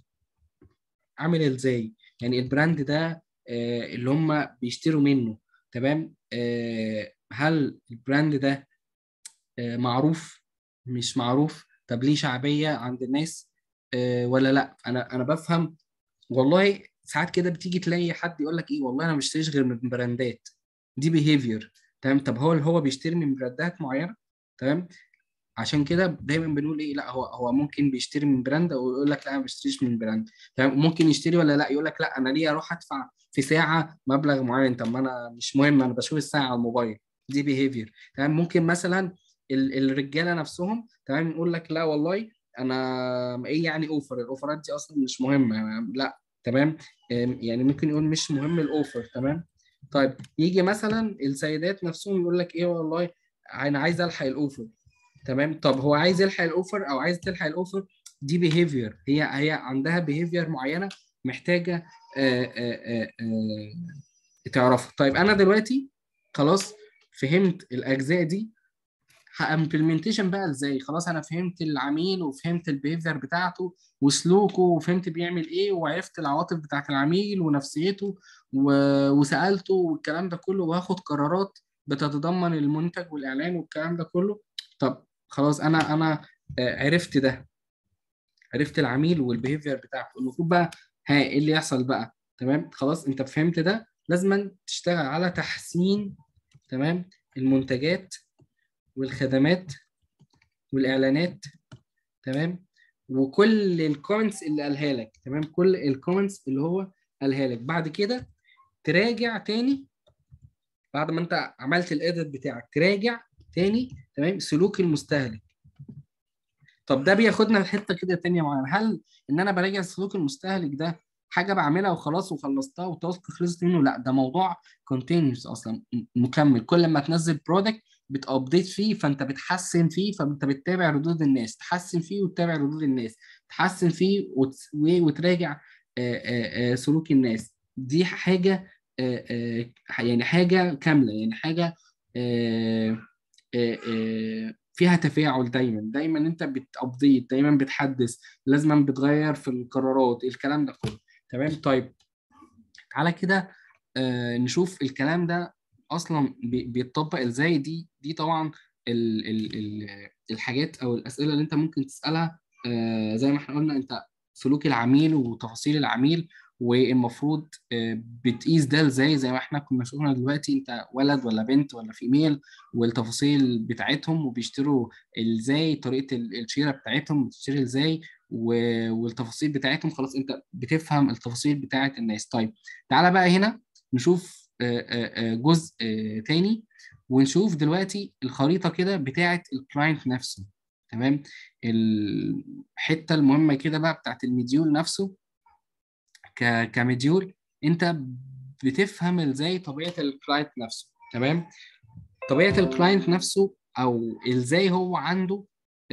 عامل ازاي يعني البراند ده آه، اللي هم بيشتروا منه تمام آه، هل البراند ده آه، معروف مش معروف طب ليه شعبيه عند الناس ولا لا انا انا بفهم والله ساعات كده بتيجي تلاقي حد يقول لك ايه والله انا ما بشتريش غير من براندات دي بيهيفير تمام طب هو اللي هو بيشتري من براندات معينه تمام عشان كده دايما بنقول ايه لا هو هو ممكن بيشتري من براند او يقول لك لا ما بشتريش من براند تمام ممكن يشتري ولا لا يقول لك لا انا ليه اروح ادفع في ساعه مبلغ معين طب ما انا مش مهم انا بشوف الساعه على الموبايل دي بيهيفير تمام ممكن مثلا الرجاله نفسهم تمام يقول لك لا والله انا ايه يعني اوفر الاوفرات دي اصلا مش مهمه لا تمام يعني ممكن يقول مش مهم الاوفر تمام طيب يجي مثلا السيدات نفسهم يقول لك ايه والله انا عايز الحق الاوفر تمام طب هو عايز يلحق الاوفر او عايز تلحق الاوفر دي بيهيفير هي هي عندها بيهيفير معينه محتاجه آآ آآ آآ تعرفها طيب انا دلوقتي خلاص فهمت الاجزاء دي امبلمنتيشن بقى ازاي خلاص انا فهمت العميل وفهمت البيهيفير بتاعته وسلوكه وفهمت بيعمل ايه وعرفت العواطف بتاعت العميل ونفسيته و... وسالته والكلام ده كله وهاخد قرارات بتتضمن المنتج والاعلان والكلام ده كله طب خلاص انا انا عرفت ده عرفت العميل والبيهيفير بتاعته المفروض بقى ها ايه اللي يحصل بقى تمام خلاص انت فهمت ده لازم تشتغل على تحسين تمام المنتجات والخدمات والاعلانات تمام وكل الكومنتس اللي قالها لك تمام كل الكومنتس اللي هو قالها لك بعد كده تراجع تاني بعد ما انت عملت الاديت بتاعك تراجع تاني تمام سلوك المستهلك طب ده بياخدنا لحته كده تانية معينه هل ان انا براجع سلوك المستهلك ده حاجه بعملها وخلاص وخلصتها والتاسك خلصت منه لا ده موضوع كونتينيوس اصلا مكمل كل ما تنزل برودكت بتابديت فيه فانت بتحسن فيه فانت بتتابع ردود الناس تحسن فيه وتتابع ردود الناس تحسن فيه وتراجع سلوك الناس دي حاجه يعني حاجه كامله يعني حاجه فيها تفاعل دايما دايما انت بتابديت دايما بتحدث لازما بتغير في القرارات الكلام ده كله تمام طيب تعالى كده نشوف الكلام ده اصلا بيتطبق ازاي دي دي طبعا ال ال ال الحاجات او الاسئله اللي انت ممكن تسالها زي ما احنا قلنا انت سلوك العميل وتفاصيل العميل والمفروض بتقيس ده ازاي زي ما احنا كنا شفنا دلوقتي انت ولد ولا بنت ولا فيميل والتفاصيل بتاعتهم وبيشتروا ازاي طريقه الشيره بتاعتهم بتشتري ازاي والتفاصيل بتاعتهم خلاص انت بتفهم التفاصيل بتاعت الناس طيب تعالى بقى هنا نشوف جزء تاني ونشوف دلوقتي الخريطه كده بتاعت الكلاينت نفسه تمام الحته المهمه كده بقى بتاعت المديول نفسه كمديول انت بتفهم ازاي طبيعه الكلاينت نفسه تمام طبيعه الكلاينت نفسه او ازاي هو عنده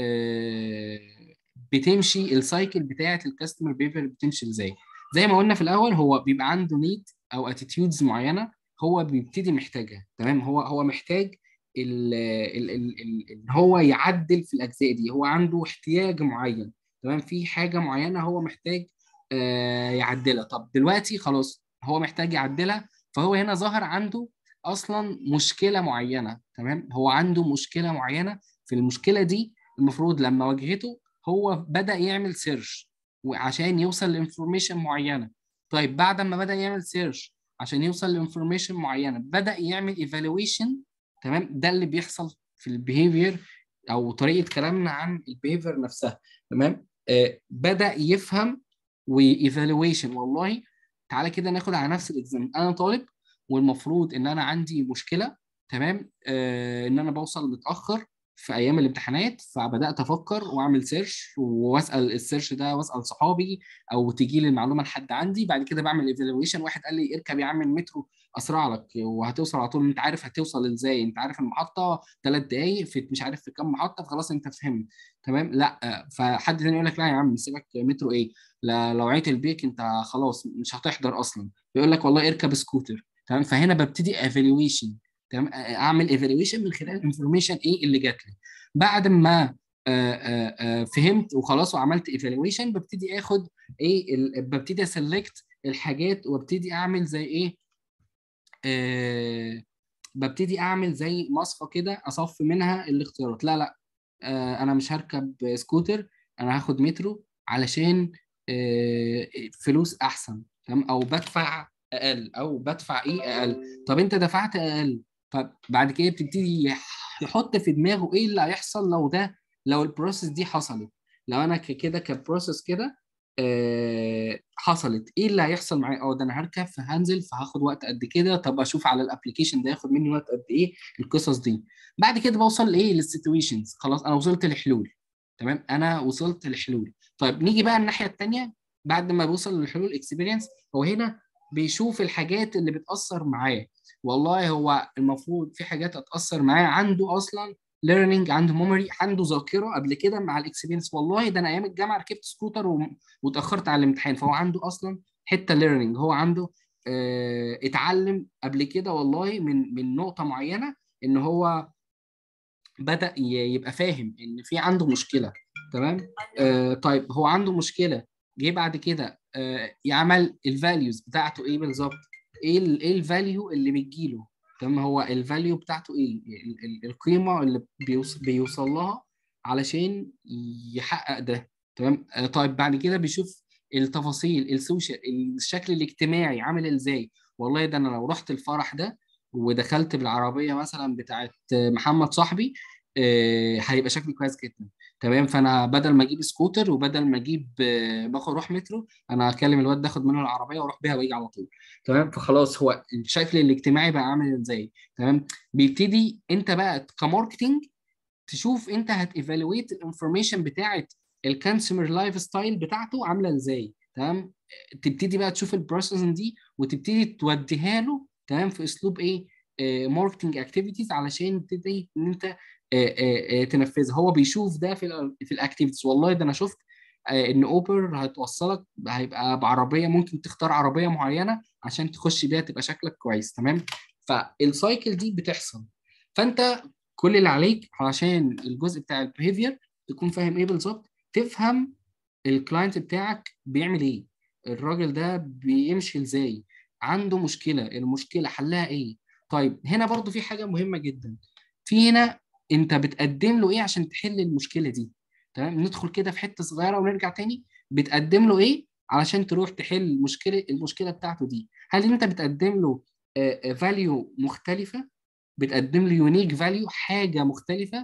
بتمشي السايكل بتاعه الكاستمر بيفر بتمشي ازاي زي ما قلنا في الاول هو بيبقى عنده نيد او اتيتيودز معينه هو بيبتدي محتاجها تمام هو هو محتاج ال ال ال ال هو يعدل في الاجزاء دي هو عنده احتياج معين تمام في حاجه معينه هو محتاج آه يعدلها طب دلوقتي خلاص هو محتاج يعدلها فهو هنا ظهر عنده اصلا مشكله معينه تمام هو عنده مشكله معينه في المشكله دي المفروض لما واجهته هو بدا يعمل سيرش وعشان يوصل لانفورميشن معينه طيب بعد ما بدا يعمل سيرش عشان يوصل لانفورميشن معينه بدا يعمل ايفالويشن تمام ده اللي بيحصل في البيهيفير او طريقه كلامنا عن البيهيفير نفسها تمام آه بدا يفهم وايفالويشن والله تعالى كده ناخد على نفس الاكزام انا طالب والمفروض ان انا عندي مشكله تمام آه ان انا بوصل متاخر في ايام الامتحانات فبدات افكر واعمل سيرش واسال السيرش ده واسال صحابي او تجي لي المعلومه لحد عندي بعد كده بعمل ايفالويشن واحد قال لي اركب يا عم المترو اسرع لك وهتوصل على طول انت عارف هتوصل ازاي انت عارف المحطه ثلاث دقائق في مش عارف في كام محطه فخلاص انت فهمت تمام لا فحد تاني يقول لك لا يا عم سيبك مترو ايه لا لو عيت البيك انت خلاص مش هتحضر اصلا يقول لك والله اركب سكوتر تمام فهنا ببتدي ايفالويشن تمام اعمل ايفالويشن من خلال الانفورميشن ايه اللي جات لي بعد ما آآ آآ فهمت وخلاص وعملت ايفالويشن ببتدي اخد ايه ببتدي اسلكت الحاجات وابتدي اعمل زي ايه ببتدي اعمل زي مصفى كده اصفي منها الاختيارات لا لا انا مش هركب سكوتر انا هاخد مترو علشان فلوس احسن تمام او بدفع اقل او بدفع ايه اقل طب انت دفعت اقل فبعد كده بتبتدي يحط في دماغه ايه اللي هيحصل لو ده لو البروسيس دي حصلت لو انا كده كبروسيس كده آه حصلت ايه اللي هيحصل معايا اه ده انا هركب فهنزل فهاخد وقت قد كده طب اشوف على الابلكيشن ده ياخد مني وقت قد ايه القصص دي بعد كده بوصل لايه للسيتويشنز خلاص انا وصلت لحلول تمام انا وصلت لحلول طيب نيجي بقى الناحيه الثانيه بعد ما بوصل للحلول اكسبيرينس هو هنا بيشوف الحاجات اللي بتاثر معاه والله هو المفروض في حاجات هتاثر معاه عنده اصلا ليرنينج عنده ميموري عنده ذاكره قبل كده مع الاكسبيرينس والله ده انا ايام الجامعه ركبت سكوتر و... واتاخرت على الامتحان فهو عنده اصلا حته ليرنينج هو عنده اه... اتعلم قبل كده والله من من نقطه معينه ان هو بدا يبقى فاهم ان في عنده مشكله تمام آه طيب هو عنده مشكله جه بعد كده آه يعمل الفاليوز بتاعته ايه بالظبط ايه ال ايه الفاليو اللي بتجيله تمام هو الفاليو بتاعته ايه القيمه اللي بيوصل, بيوصل لها علشان يحقق ده تمام آه طيب بعد كده بيشوف التفاصيل السوشيال الشكل الاجتماعي عامل ازاي والله ده انا لو رحت الفرح ده ودخلت بالعربيه مثلا بتاعت محمد صاحبي آه هيبقى شكلي كويس جدا تمام فانا بدل ما اجيب سكوتر وبدل ما اجيب آه باخد اروح مترو انا اكلم الواد ده اخد منه العربيه واروح بيها واجي على طول تمام فخلاص هو الشكل الاجتماعي بقى عامل ازاي تمام بيبتدي انت بقى كماركتنج تشوف انت هتيفالويت الانفورميشن بتاعت الكونسيومر لايف ستايل بتاعته عامله ازاي تمام تبتدي بقى تشوف البروسيس دي وتبتدي توديها له تمام في اسلوب ايه ماركتنج اكتيفيتيز علشان تبتدي ان انت تنفذها هو بيشوف ده في ال في الاكتيفيتيز والله ده انا شفت ان اوبر هتوصلك هيبقى بعربيه ممكن تختار عربيه معينه عشان تخش بيها تبقى شكلك كويس تمام فالسايكل دي بتحصل فانت كل اللي عليك علشان الجزء بتاع البيهيفير تكون فاهم ايه بالظبط تفهم الكلاينت بتاعك بيعمل ايه الراجل ده بيمشي ازاي عنده مشكله المشكله حلها ايه طيب هنا برضو في حاجه مهمه جدا في هنا انت بتقدم له ايه عشان تحل المشكله دي تمام ندخل كده في حته صغيره ونرجع تاني بتقدم له ايه علشان تروح تحل المشكله المشكله بتاعته دي هل انت بتقدم له فاليو مختلفه بتقدم له يونيك فاليو حاجه مختلفه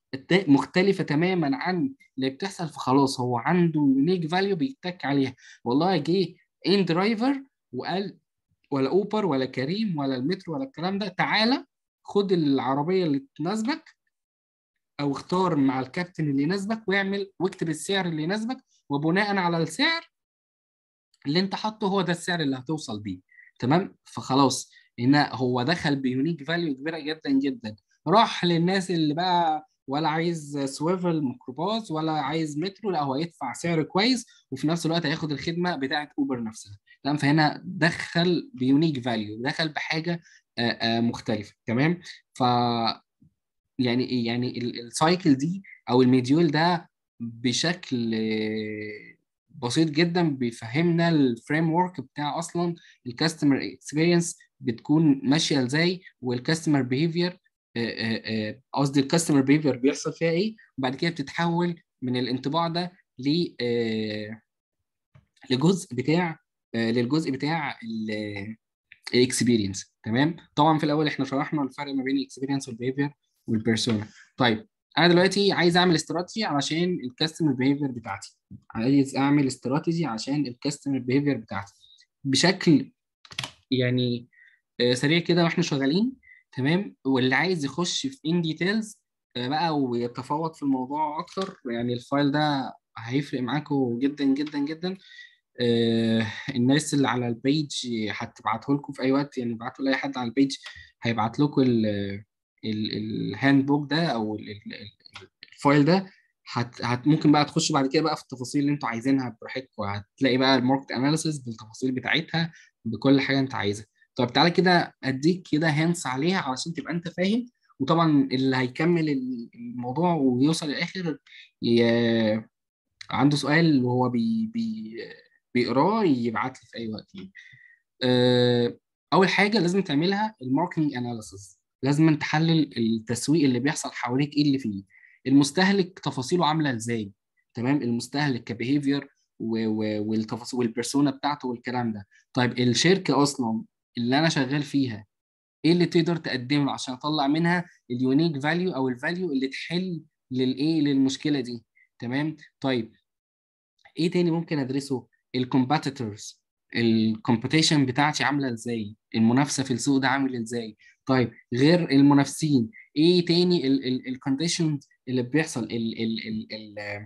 مختلفه تماما عن اللي بتحصل فخلاص هو عنده يونيك فاليو بيتك عليها والله جه ان درايفر وقال ولا اوبر ولا كريم ولا المترو ولا الكلام ده تعالى خد العربيه اللي تناسبك او اختار مع الكابتن اللي يناسبك واعمل واكتب السعر اللي يناسبك وبناء على السعر اللي انت حاطه هو ده السعر اللي هتوصل بيه تمام فخلاص هنا هو دخل بيونيك فاليو كبيره جدا جدا راح للناس اللي بقى ولا عايز سويفل ميكروباص ولا عايز مترو لا هو يدفع سعر كويس وفي نفس الوقت هياخد الخدمه بتاعه اوبر نفسها تمام فهنا دخل بيونيك فاليو دخل بحاجه مختلفه تمام ف يعني يعني السايكل دي او المديول ده بشكل بسيط جدا بيفهمنا الفريم ورك بتاع اصلا الكاستمر اكسبيرينس بتكون ماشيه ازاي والكاستمر بيهيفير قصدي الكاستمر بيهيفير بيحصل فيها ايه وبعد كده بتتحول من الانطباع ده ل لجزء بتاع آه، للجزء بتاع الاكسبيرينس تمام طبعا في الاول احنا شرحنا الفرق ما بين الاكسبيرينس والبيهيفير والبيرسونا طيب انا دلوقتي عايز اعمل استراتيجي علشان الكاستمر بيهيفير بتاعتي عايز اعمل استراتيجي عشان الكاستمر بيهيفير بتاعتي بشكل يعني آه، سريع كده واحنا شغالين تمام واللي عايز يخش في ان ديتيلز بقى ويتفوق في الموضوع اكتر يعني الفايل ده هيفرق معاكم جدا جدا جدا آه، الناس اللي على البيج هتبعته لكم في اي وقت يعني ابعتوا لاي حد على البيج هيبعت لكم الهاند بوك ده او ال- ال- ال- الفايل ده هت, هت ممكن بقى تخشوا بعد كده بقى في التفاصيل اللي انتوا عايزينها براحتكم هتلاقي بقى الماركت اناليسيس بالتفاصيل بتاعتها بكل حاجه انت عايزها طب تعالى كده اديك كده هانس عليها علشان تبقى انت فاهم وطبعا اللي هيكمل الموضوع ويوصل للاخر ي- عنده سؤال وهو بي بي بيقراه يبعت لي في اي وقت يعني. آه، اول حاجه لازم تعملها الماركتنج اناليسيس لازم تحلل التسويق اللي بيحصل حواليك ايه اللي فيه المستهلك تفاصيله عامله ازاي تمام المستهلك كبيهيفير والتفاصيل والبيرسونا بتاعته والكلام ده طيب الشركه اصلا اللي انا شغال فيها ايه اللي تقدر تقدمه عشان اطلع منها اليونيك فاليو او الفاليو اللي تحل للايه للمشكله دي تمام طيب ايه تاني ممكن ادرسه الكومبيتيتورز الكومبيتيشن بتاعتي عامله ازاي المنافسه في السوق ده عامل ازاي طيب غير المنافسين ايه تاني الكونديشنز اللي بيحصل ال ال ال ال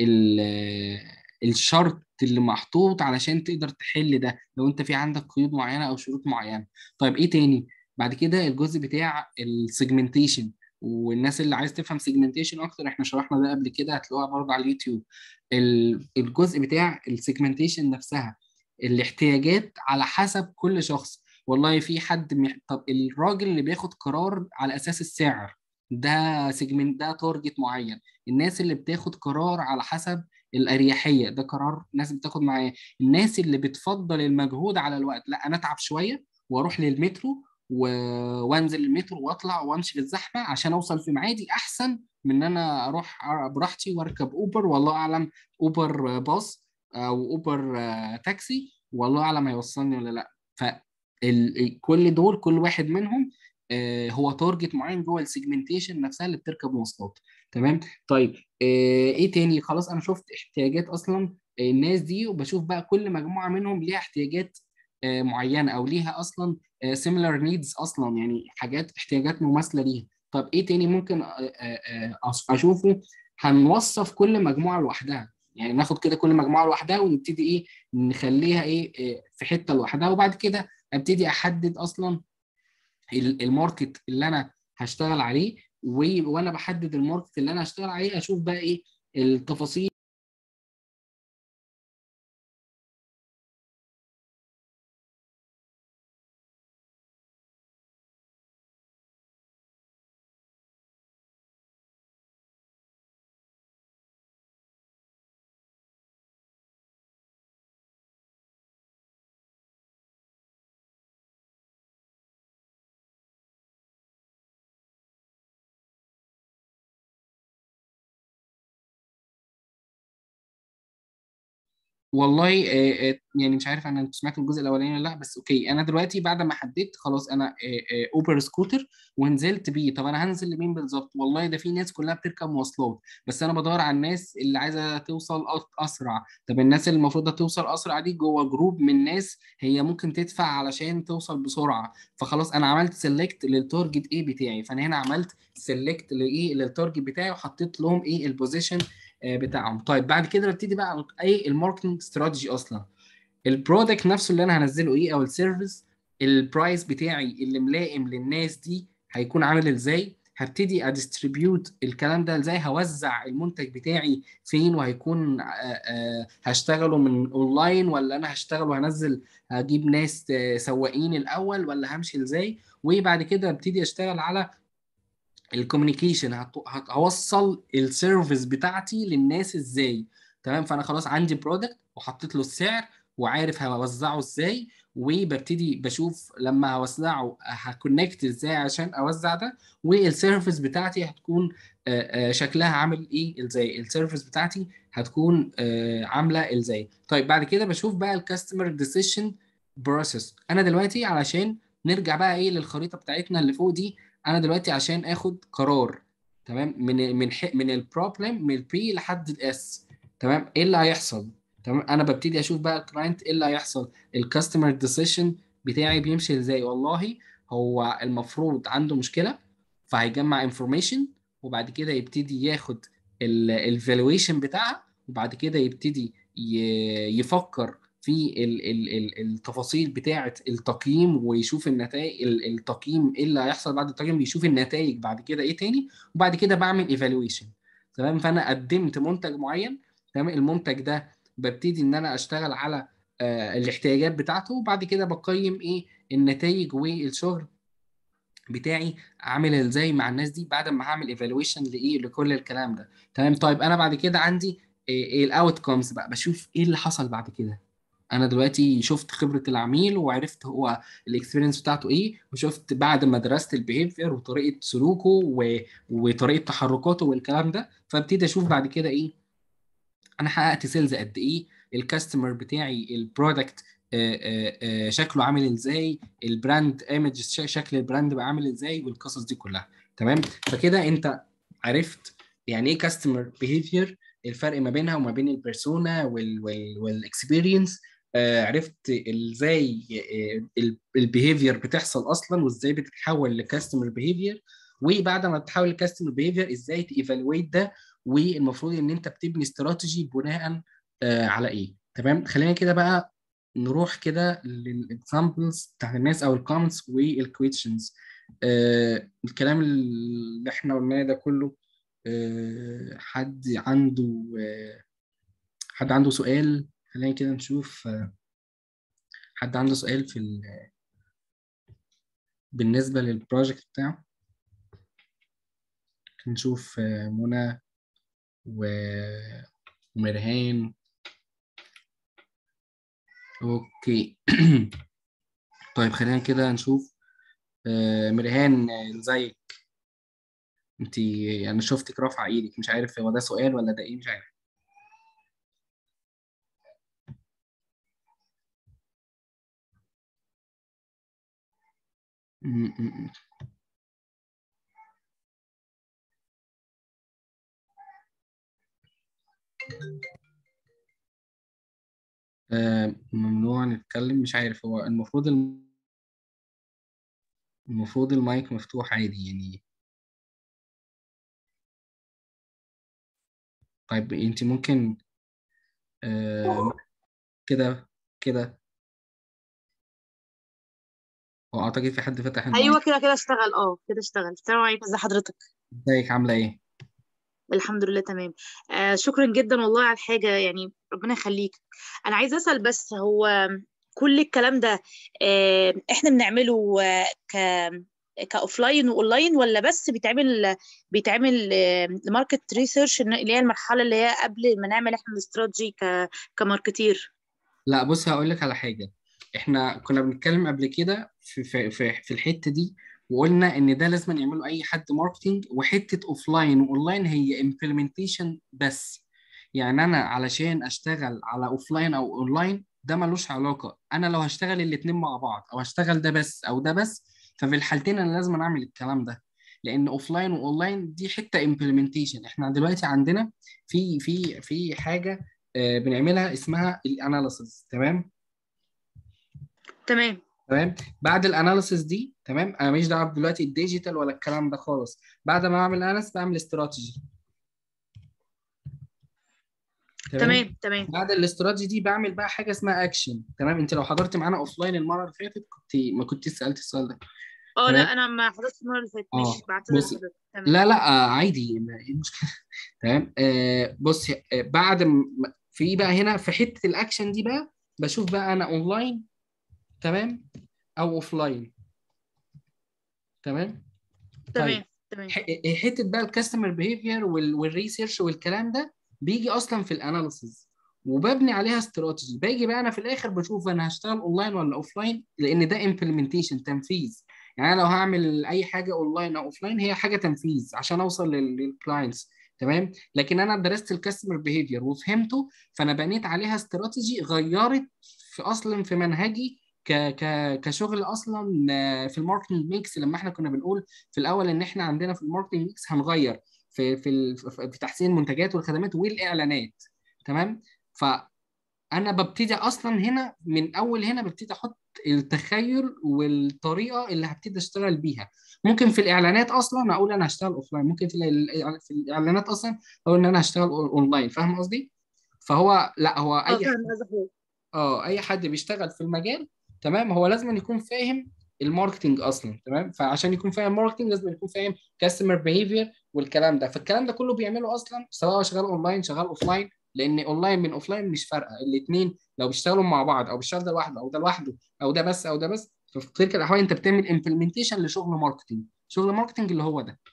ال الشرط اللي محطوط علشان تقدر تحل ده لو انت في عندك قيود معينه او شروط معينه طيب ايه تاني بعد كده الجزء بتاع السيجمنتيشن والناس اللي عايز تفهم سيجمنتيشن اكتر احنا شرحنا ده قبل كده هتلاقوها برضه على اليوتيوب الجزء بتاع السيجمنتيشن نفسها الاحتياجات على حسب كل شخص والله في حد مح... طب الراجل اللي بياخد قرار على اساس السعر ده سيجمنت ده تارجت معين الناس اللي بتاخد قرار على حسب الاريحيه ده قرار ناس بتاخد معاه الناس اللي بتفضل المجهود على الوقت لا انا اتعب شويه واروح للمترو و... وانزل المترو واطلع وامشي في الزحمه عشان اوصل في ميعادي احسن من ان انا اروح براحتي واركب اوبر والله اعلم اوبر باص او اوبر تاكسي والله اعلم هيوصلني ولا لا ف كل دول كل واحد منهم هو تارجت معين جوه السيجمنتيشن نفسها اللي بتركب مواصلات تمام طيب ايه تاني خلاص انا شفت احتياجات اصلا الناس دي وبشوف بقى كل مجموعه منهم ليها احتياجات معينه او ليها اصلا سيميلار نيدز اصلا يعني حاجات احتياجات مماثله ليها طب ايه تاني ممكن اشوفه هنوصف كل مجموعه لوحدها يعني ناخد كده كل مجموعه لوحدها ونبتدي ايه نخليها ايه في حته لوحدها وبعد كده ابتدي احدد اصلا الماركت اللي انا هشتغل عليه وانا بحدد الماركت اللي انا هشتغل عليه اشوف بقى ايه التفاصيل والله يعني مش عارف انا سمعت الجزء الاولاني ولا لا بس اوكي انا دلوقتي بعد ما حددت خلاص انا اوبر سكوتر ونزلت بيه طب انا هنزل لمين بالظبط والله ده في ناس كلها بتركب مواصلات بس انا بدور على الناس اللي عايزه توصل اسرع طب الناس اللي المفروض توصل اسرع دي جوه جروب من ناس هي ممكن تدفع علشان توصل بسرعه فخلاص انا عملت سيلكت للتارجت ايه بتاعي فانا هنا عملت سيلكت لايه للتارجت بتاعي وحطيت لهم ايه البوزيشن بتاعهم طيب بعد كده ببتدي بقى ايه الماركتنج استراتيجي اصلا البرودكت نفسه اللي انا هنزله ايه او السيرفيس البرايس بتاعي اللي ملائم للناس دي هيكون عامل ازاي هبتدي اديستريبيوت الكلام ده ازاي هوزع المنتج بتاعي فين وهيكون هشتغله من اونلاين ولا انا هشتغل وهنزل هجيب ناس سواقين الاول ولا همشي ازاي وبعد كده ابتدي اشتغل على الكوميونيكيشن هوصل السيرفيس بتاعتي للناس ازاي تمام فانا خلاص عندي برودكت وحطيت له السعر وعارف هوزعه ازاي وببتدي بشوف لما هوزعه هكونكت ازاي عشان اوزع ده والسيرفيس بتاعتي هتكون آه، آه، شكلها عامل ايه ازاي السيرفيس بتاعتي هتكون آه، عامله ازاي طيب بعد كده بشوف بقى الكاستمر ديسيشن بروسيس انا دلوقتي علشان نرجع بقى ايه للخريطه بتاعتنا اللي فوق دي انا دلوقتي عشان اخد قرار تمام من من من البروبلم من البي لحد الاس تمام ايه اللي هيحصل تمام انا ببتدي اشوف بقى الكلاينت ايه اللي هيحصل الكاستمر ديسيشن بتاعي بيمشي ازاي والله هو المفروض عنده مشكله فهيجمع انفورميشن وبعد كده يبتدي ياخد الفالويشن بتاعها وبعد كده يبتدي يفكر في التفاصيل بتاعه التقييم ويشوف النتائج التقييم ايه اللي هيحصل بعد التقييم بيشوف النتائج بعد كده ايه تاني وبعد كده بعمل ايفالويشن تمام فانا قدمت منتج معين تمام المنتج ده ببتدي ان انا اشتغل على آه الاحتياجات بتاعته وبعد كده بقيم ايه النتائج والشغل بتاعي عامل ازاي مع الناس دي بعد ما هعمل ايفالويشن لايه لكل الكلام ده تمام طيب انا بعد كده عندي ايه الاوت كومز بقى بشوف ايه اللي حصل بعد كده انا دلوقتي شفت خبره العميل وعرفت هو الاكسبيرينس بتاعته ايه وشفت بعد ما درست البيهيفير وطريقه سلوكه و... وطريقه تحركاته والكلام ده فابتدي اشوف بعد كده ايه انا حققت سيلز قد ايه الكاستمر بتاعي البرودكت شكله عامل ازاي البراند ايمج شكل البراند بقى عامل ازاي والقصص دي كلها تمام فكده انت عرفت يعني ايه كاستمر بيهيفير الفرق ما بينها وما بين البيرسونا والاكسبيرينس آه عرفت ازاي البيهيفير بتحصل اصلا وازاي بتتحول لكاستمر بيهيفير وبعد ما تتحول لكاستمر بيهيفير ازاي تيفالويت ده والمفروض ان انت بتبني استراتيجي بناء آه على ايه تمام خلينا كده بقى نروح كده للاكزامبلز بتاعت الناس او الكومنتس والكويشنز آه الكلام اللي احنا قلناه ده كله آه حد عنده آه حد عنده سؤال خلينا كده نشوف آه حد عنده سؤال في بالنسبة للبروجكت بتاعه نشوف آه منى ومرهان اوكي طيب خلينا كده نشوف آه مرهان ازيك انت انا شفتك رافعه ايدك مش عارف هو ده سؤال ولا ده ايه مش عارف آه ممنوع نتكلم مش عارف هو المفروض الم... المفروض المايك مفتوح عادي يعني طيب انت ممكن آه كده كده هو اعتقد في حد فتح المايك ايوه كده كده اشتغل اه كده اشتغل السلام عليكم ازي حضرتك ازيك عامله ايه الحمد لله تمام آه شكرا جدا والله على الحاجه يعني ربنا يخليك انا عايزه اسال بس هو كل الكلام ده آه احنا بنعمله آه ك كاوفلاين واونلاين ولا بس بيتعمل بيتعمل لماركت ريسيرش اللي هي المرحله اللي هي قبل ما نعمل احنا الاستراتيجي ك كماركتير لا بص هقول لك على حاجه احنا كنا بنتكلم قبل كده في في في, في الحته دي وقلنا ان ده لازم يعمله اي حد ماركتينج وحته اوفلاين واونلاين هي امبلمنتيشن بس يعني انا علشان اشتغل على اوفلاين او اونلاين ده ملوش علاقه انا لو هشتغل الاثنين مع بعض او هشتغل ده بس او ده بس ففي الحالتين انا لازم اعمل الكلام ده لان اوفلاين واونلاين دي حته امبلمنتيشن احنا دلوقتي عندنا في في في حاجه آه بنعملها اسمها الاناليسيس تمام تمام تمام بعد الاناليسيس دي تمام انا ماليش دعوه دلوقتي الديجيتال ولا الكلام ده خالص بعد ما اعمل اناليسيس بعمل استراتيجي تمام تمام بعد الاستراتيجي دي بعمل بقى حاجه اسمها اكشن تمام انت لو حضرت معانا اوف لاين المره اللي فاتت كنت ما كنت سالت السؤال ده اه لا انا ما حضرتش المره اللي فاتت ماشي بعتذر بص لا لا آه عادي ايه المشكله تمام آه بص آه بعد ما في بقى هنا في حته الاكشن دي بقى بشوف بقى انا اونلاين تمام او اوف لاين تمام تمام تمام حته بقى الكاستمر بيهيفير والريسيرش والكلام ده بيجي اصلا في الاناليسيز وببني عليها استراتيجي باجي بقى انا في الاخر بشوف انا هشتغل اونلاين ولا اوفلاين لان ده امبلمنتيشن تنفيذ يعني انا لو هعمل اي حاجه اونلاين او اوفلاين هي حاجه تنفيذ عشان اوصل للكلاينتس تمام لكن انا درست الكاستمر بيهيفير وفهمته فانا بنيت عليها استراتيجي غيرت في اصلا في منهجي ك ك كشغل اصلا آه، في الماركتنج ميكس لما احنا كنا بنقول في الاول ان احنا عندنا في الماركتنج ميكس هنغير في في ال- في في تحسين المنتجات والخدمات والاعلانات تمام فانا ببتدي اصلا هنا من اول هنا ببتدي احط التخيل والطريقه اللي هبتدي اشتغل بيها ممكن في الاعلانات اصلا اقول انا هشتغل اوفلاين ممكن في ال- في الاعلانات اصلا اقول ان انا هشتغل اونلاين فاهم قصدي فهو لا هو اه اي فاهم قصدك اه اي حد بيشتغل في المجال تمام هو لازم يكون فاهم الماركتنج اصلا تمام فعشان يكون فاهم ماركتنج لازم يكون فاهم كاستمر بيهيفير والكلام ده فالكلام ده كله بيعمله اصلا سواء هو شغال اونلاين شغال اوفلاين لان اونلاين من اوفلاين مش فارقه الاثنين لو بيشتغلوا مع بعض او بيشتغل ده لوحده او ده لوحده او ده بس او ده بس ففي تلك الاحوال انت بتعمل امبلمنتيشن لشغل ماركتنج شغل ماركتنج اللي هو ده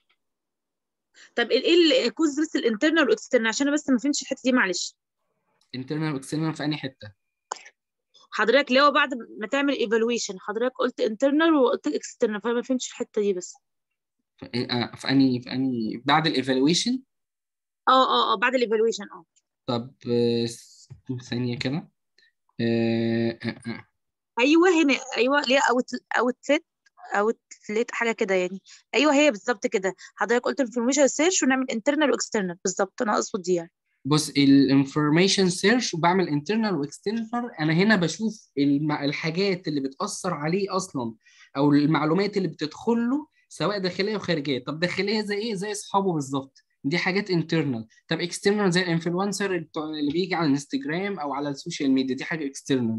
طب ال- ايه الكوز بس الانترنال والاكسترنال عشان انا بس ما فهمتش الحته دي معلش انترنال واكسترنال في انهي حته حضرتك لو بعد ما تعمل ايفالويشن حضرتك قلت انترنال وقلت اكسترنال فانا ما فهمتش الحته دي بس في آه، في انهي في انهي بعد الايفالويشن اه اه اه بعد الايفالويشن اه طب آه، ثانيه كده آه، آه، آه. ايوه هنا ايوه ليه اوت اوت سيت اوت ليت حاجه كده يعني ايوه هي بالظبط كده حضرتك قلت انفورميشن سيرش ونعمل انترنال واكسترنال بالظبط انا اقصد دي يعني بص الانفورميشن سيرش وبعمل انترنال واكسترنال انا هنا بشوف الم- الحاجات اللي بتأثر عليه اصلا او المعلومات اللي بتدخل له سواء داخليه وخارجيه طب داخليه زي ايه زي اصحابه بالظبط دي حاجات انترنال طب اكسترنال زي الانفلونسر بتوع- اللي بيجي على الانستجرام او على السوشيال ميديا دي حاجه اكسترنال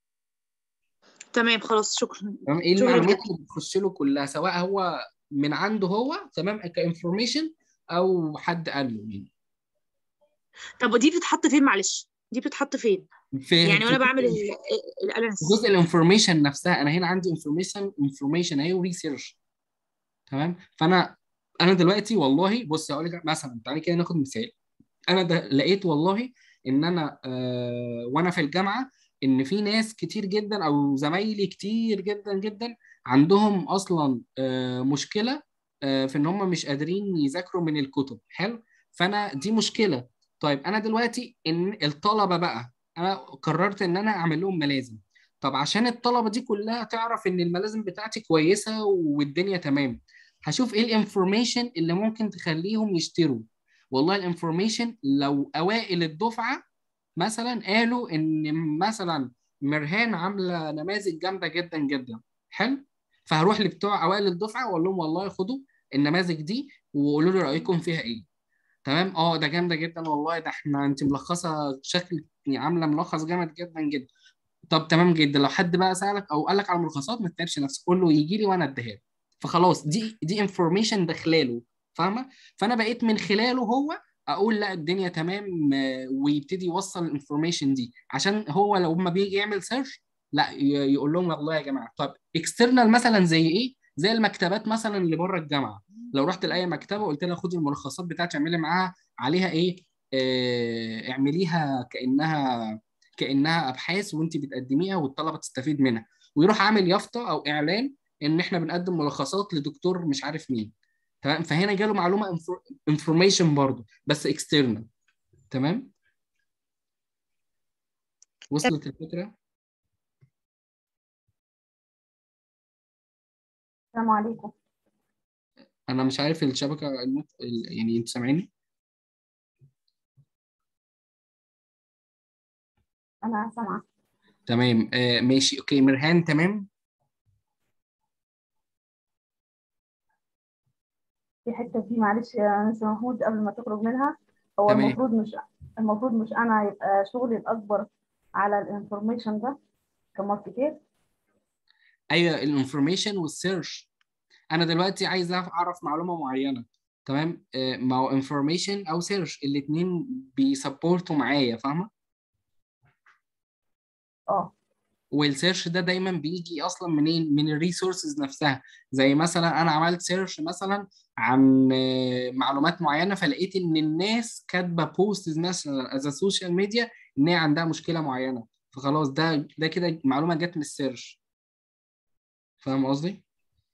تمام خلاص شكرا تمام ايه شكرا المعلومات جدا اللي بتخش له كلها سواء هو من عنده هو تمام كانفورميشن او حد قال له يعني طب ودي بتتحط فين معلش دي بتتحط فين في يعني وانا في بعمل جزء الاناليسيس جزء الانفورميشن نفسها انا هنا عندي انفورميشن انفورميشن اهي وريسيرش تمام فانا انا دلوقتي والله بص هقول لك مثلا تعالي كده ناخد مثال انا ده لقيت والله ان انا آه وانا في الجامعه ان في ناس كتير جدا او زمايلي كتير جدا جدا عندهم اصلا آه مشكله آه في ان هم مش قادرين يذاكروا من الكتب حلو فانا دي مشكله طيب انا دلوقتي ان الطلبه بقى انا قررت ان انا اعمل لهم ملازم طب عشان الطلبه دي كلها تعرف ان الملازم بتاعتي كويسه والدنيا تمام هشوف ايه الانفورميشن اللي ممكن تخليهم يشتروا والله الانفورميشن لو اوائل الدفعه مثلا قالوا ان مثلا مرهان عامله نماذج جامده جدا جدا حلو فهروح لبتوع اوائل الدفعه واقول لهم والله خدوا النماذج دي وقولوا لي رايكم فيها ايه تمام اه ده جامده جدا والله ده احنا انت ملخصه بشكل يعني عامله ملخص جامد جدا جدا طب تمام جدا لو حد بقى سالك او قال لك على الملخصات ما تتعبش نفسك قول له يجي لي وانا اديها له فخلاص دي دي انفورميشن داخلاله فاهمه فانا بقيت من خلاله هو اقول لا الدنيا تمام آه، ويبتدي يوصل الانفورميشن دي عشان هو لو ما بيجي يعمل سيرش لا ي- يقول لهم والله يا جماعه طب اكسترنال مثلا زي ايه زي المكتبات مثلا اللي بره الجامعه لو رحت لاي مكتبه وقلت لها خدي الملخصات بتاعتي اعملي معاها عليها ايه آه، اعمليها كانها كانها ابحاث وانت بتقدميها والطلبه تستفيد منها ويروح عامل يافطه او اعلان ان احنا بنقدم ملخصات لدكتور مش عارف مين تمام فهنا جاله معلومه انفورميشن برضه بس اكسترنال تمام وصلت الفكره السلام عليكم انا مش عارف الشبكه النت ال- يعني انت سامعيني أنا سامعة تمام آه ماشي اوكي مرهان تمام في حتة فيه معلش يا مستر محمود قبل ما تخرج منها هو تمام. المفروض مش المفروض مش أنا يبقى شغلي الأكبر على الانفورميشن ده كماركتير ايوه الانفورميشن والسيرش انا دلوقتي عايز اعرف معلومه معينه تمام آه ما هو انفورميشن او سيرش الاثنين بيسبورتوا معايا فاهمه اه والسيرش ده دايما بيجي اصلا منين من الريسورسز نفسها زي مثلا انا عملت سيرش مثلا عن آه، معلومات معينه فلقيت ان الناس كاتبه بوستز مثلا از سوشيال ميديا ان هي عندها مشكله معينه فخلاص ده ده كده معلومه جت من السيرش فاهم قصدي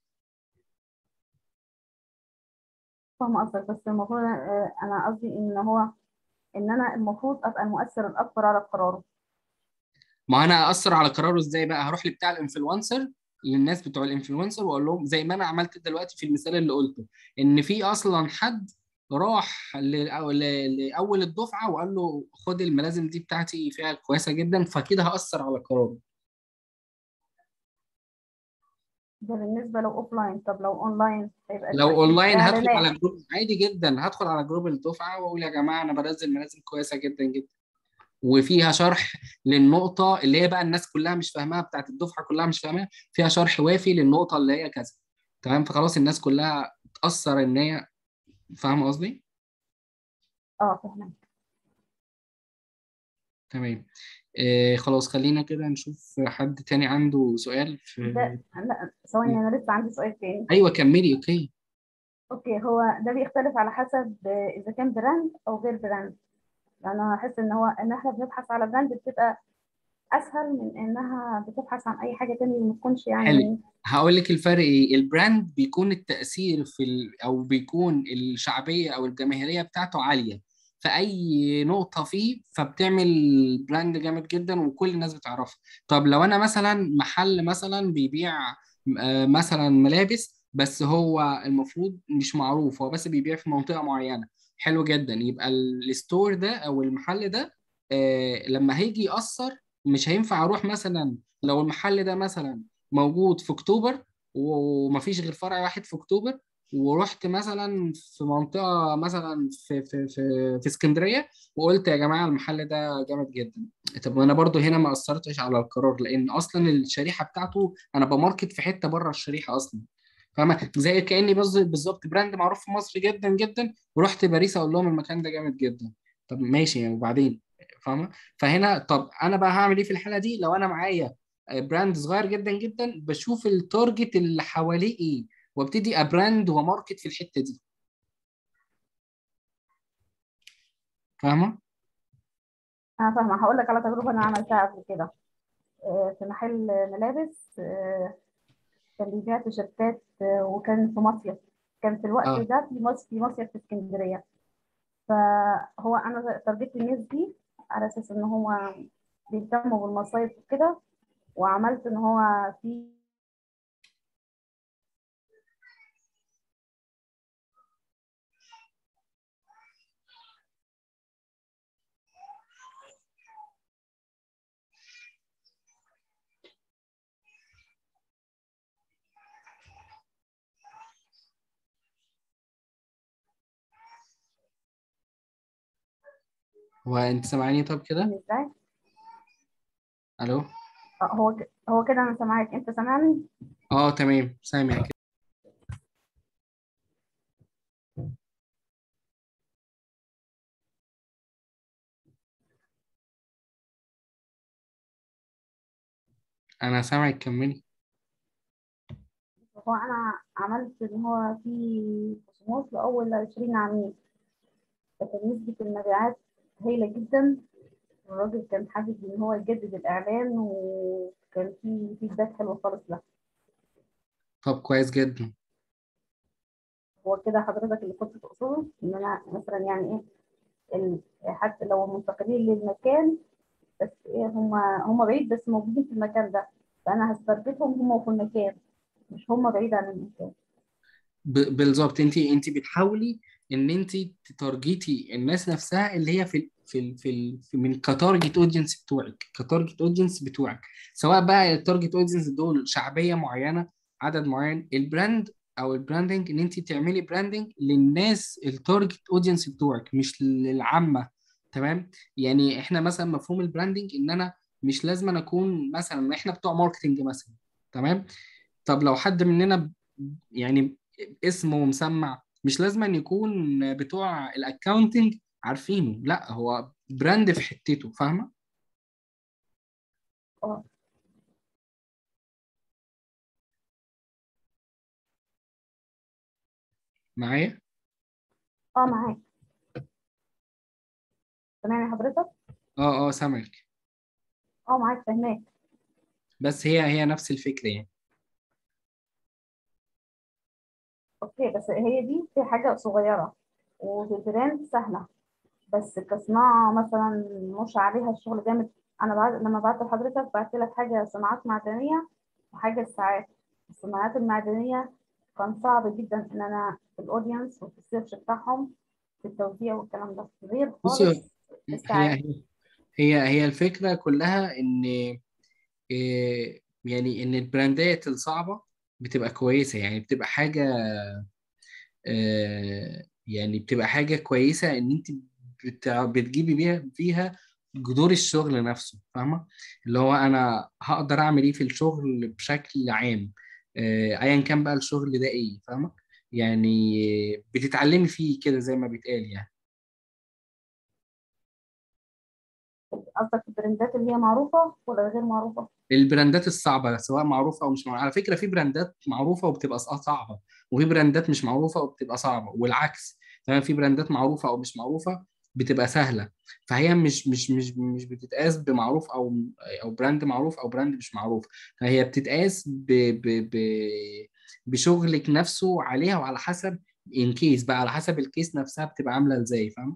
فاهمة قصدك بس المفروض آه، أنا قصدي إن هو إن أنا المفروض أبقى المؤثر الأكبر على قراره ما انا اثر على قراره ازاي بقى هروح لبتاع الانفلونسر للناس بتوع الانفلونسر واقول لهم زي ما انا عملت دلوقتي في المثال اللي قلته ان في اصلا حد راح ل- أو ل- لاول الدفعه وقال له خد الملازم دي بتاعتي فيها كويسه جدا فكده هاثر على قراره ده بالنسبة لو أوفلاين طب لو أونلاين هيبقى لو التأثير اونلاين هدخل إعلانات على جروب عادي جدا هدخل على جروب الدفعه واقول يا جماعه انا بنزل ملازم كويسه جدا جدا وفيها شرح للنقطه اللي هي بقى الناس كلها مش فاهماها بتاعت الدفعه كلها مش فاهماها فيها شرح وافي للنقطه اللي هي كذا تمام فخلاص الناس كلها تاثر ان هي فاهمه قصدي اه فهمت تمام آه خلاص خلينا كده نشوف حد تاني عنده سؤال في ده لا ثواني أنا لسه عندي سؤال تاني ايوه كملي اوكي اوكي هو ده بيختلف على حسب اذا كان براند او غير براند لان انا احس ان هو ان احنا بنبحث على براند بتبقى اسهل من انها بتبحث عن اي حاجه تانية ما تكونش حلو يعني هقول لك الفرق ايه البراند بيكون التأثير في ال... او بيكون الشعبية او الجماهيرية بتاعته عالية في اي نقطة فيه فبتعمل براند جامد جدا وكل الناس بتعرفها طب لو انا مثلا محل مثلا بيبيع آه، مثلا ملابس بس هو المفروض مش معروف هو بس بيبيع في منطقة معينة حلو جدا يبقى ال- الستور ده او المحل ده آه، لما هيجي يأثر مش هينفع اروح مثلا لو المحل ده مثلا موجود في اكتوبر ومفيش غير فرع واحد في اكتوبر ورحت مثلا في منطقه مثلا في في في في اسكندريه وقلت يا جماعه المحل ده جامد جدا طب انا برضو هنا ما اثرتش على القرار لان اصلا الشريحه بتاعته انا بماركت في حته بره الشريحه اصلا فاهمة زي كاني بز- بالظبط براند معروف في مصر جدا جدا ورحت باريس اقول لهم المكان ده جامد جدا طب ماشي يعني وبعدين فاهمة فهنا طب انا بقى هعمل ايه في الحاله دي لو انا معايا براند صغير جدا جدا بشوف التارجت اللي حواليه ايه وابتدي ابراند وماركت في الحته دي فاهمه انا فاهمه هقول لك على تجربه انا عملتها قبل كده آه، في محل ملابس آه، كان بيبيع تيشيرتات آه، وكان في مصيف كان في الوقت اه ده في مصيف في مصيف في اسكندريه فهو انا تارجت الناس دي على اساس ان هو بيهتموا بالمصايف وكده وعملت ان هو في هو انت سامعاني طب كده ازاي الو آه، هو ك- هو كده انا سامعاك انت سامعني اه تمام سامع كده انا سامعك كملي هو انا عملت ان هو في خصومات لاول 20 عميل فكان نسبة المبيعات هايلة جدا الراجل كان حابب ان هو يجدد الاعلان وكان في فيدباك حلو خالص له طب كويس جدا هو كده حضرتك اللي كنت تقصده ان انا مثلا يعني ايه ال- حتى لو منتقلين للمكان بس ايه هم هم بعيد بس موجودين في المكان ده فانا هسترجتهم هم في المكان مش هم بعيد عن المكان ب- بالظبط انت انت بتحاولي ان انت تتارجتي الناس نفسها اللي هي في ال في ال في, ال في من كتارجت اودينس بتوعك كتارجت اودينس بتوعك سواء بقى التارجت اودينس دول شعبيه معينه عدد معين البراند او البراندنج ان انت تعملي براندنج للناس التارجت اودينس بتوعك مش للعامه تمام يعني احنا مثلا مفهوم البراندنج ان انا مش لازم أنا اكون مثلا احنا بتوع ماركتنج مثلا تمام طب لو حد مننا يعني اسمه مسمع مش لازم أن يكون بتوع الاكاونتنج عارفينه لا هو براند في حتته فاهمه اه معايا اه معاك سامعني حضرتك اه اه سمك اه معاك فهماك بس هي هي نفس الفكره يعني اوكي بس هي دي في حاجة صغيرة وفي البراند سهلة بس كصناعة مثلا مش عليها الشغل جامد أنا بعد لما بعت لحضرتك بعت لك حاجة صناعات معدنية وحاجة ساعات الصناعات المعدنية كان صعب جدا إن أنا في الأودينس وفي السيرش بتاعهم في التوزيع والكلام ده غير بصي خالص هي الساعات هي هي هي الفكره كلها ان إيه، يعني ان البراندات الصعبه بتبقى كويسه يعني بتبقى حاجه آه، يعني بتبقى حاجه كويسه ان انت بتع- بتجيبي بيها فيها جذور الشغل نفسه فاهمه اللي هو انا هقدر اعمل ايه في الشغل بشكل عام آه، ايا كان بقى الشغل ده ايه فاهمه يعني بتتعلمي فيه كده زي ما بيتقال يعني قصدك البراندات اللي هي معروفة ولا غير معروفة؟ البراندات الصعبة سواء معروفة أو مش معروفة على فكرة في براندات معروفة وبتبقى ص- صعبة وفي براندات مش معروفة وبتبقى صعبة والعكس تمام في براندات معروفة أو مش معروفة بتبقى سهلة فهي مش مش مش مش بتتقاس بمعروف أو أو براند معروف أو براند مش معروف هي بتتقاس ب ب ب بشغلك نفسه عليها وعلى حسب ان كيس بقى على حسب الكيس نفسها بتبقى عاملة ازاي فاهم؟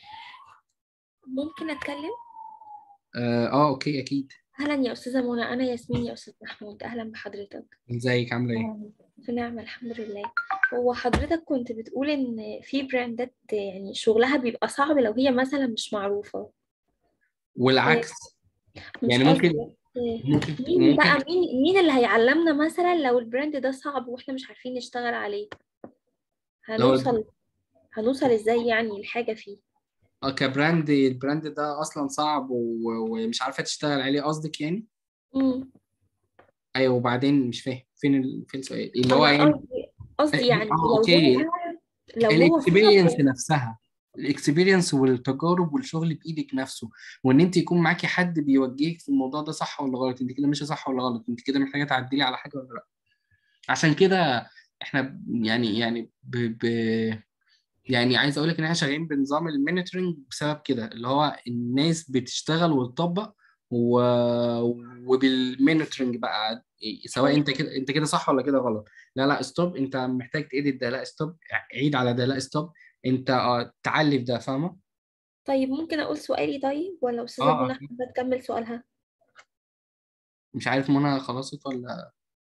ممكن أتكلم؟ اه آه، اوكي اكيد أهلا يا أستاذة منى أنا ياسمين يا أستاذ محمود أهلا بحضرتك ازيك عاملة ايه؟ آه، في نعمة الحمد لله هو حضرتك كنت بتقول إن في براندات يعني شغلها بيبقى صعب لو هي مثلا مش معروفة والعكس مش يعني قصدي ممكن ممكن مين بقى ممكن مين مين اللي هيعلمنا مثلا لو البراند ده صعب واحنا مش عارفين نشتغل عليه لو هنوصل هنوصل ازاي يعني لحاجة فيه اه كبراند البراند ده اصلا صعب و- ومش عارفه تشتغل عليه قصدك يعني امم ايوه وبعدين مش فاهم فين ال... فين السؤال اللي هو انا يعني قصدي قصدي يعني اه لو اوكي هو لو هو الاكسبيرينس صعب نفسها الاكسبيرينس والتجارب والشغل بايدك نفسه وان انت يكون معاكي حد بيوجهك في الموضوع ده صح ولا غلط انت كده ماشيه صح ولا غلط انت كده محتاجه تعدلي على حاجه ولا لا عشان كده احنا ب- يعني يعني ب... ب... يعني عايز اقول لك ان احنا شغالين بنظام المونيتورنج بسبب كده اللي هو الناس بتشتغل وتطبق و... وبالمونيتورنج بقى سواء انت كده انت كده صح ولا كده غلط لا لا ستوب انت محتاج تedit ده لا ستوب عيد على ده لا ستوب انت اه تعلي في ده فاهمه طيب ممكن اقول سؤالي طيب ولا استاذة اه منى اه حابة تكمل سؤالها مش عارف منى خلصت ولا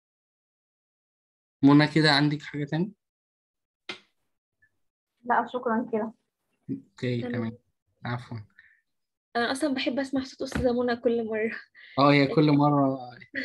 منى كده عندك حاجه تاني لا شكرا كده اوكي تمام تمام عفوا انا اصلا بحب اسمع صوت استاذة منى كل مرة اه هي كل مره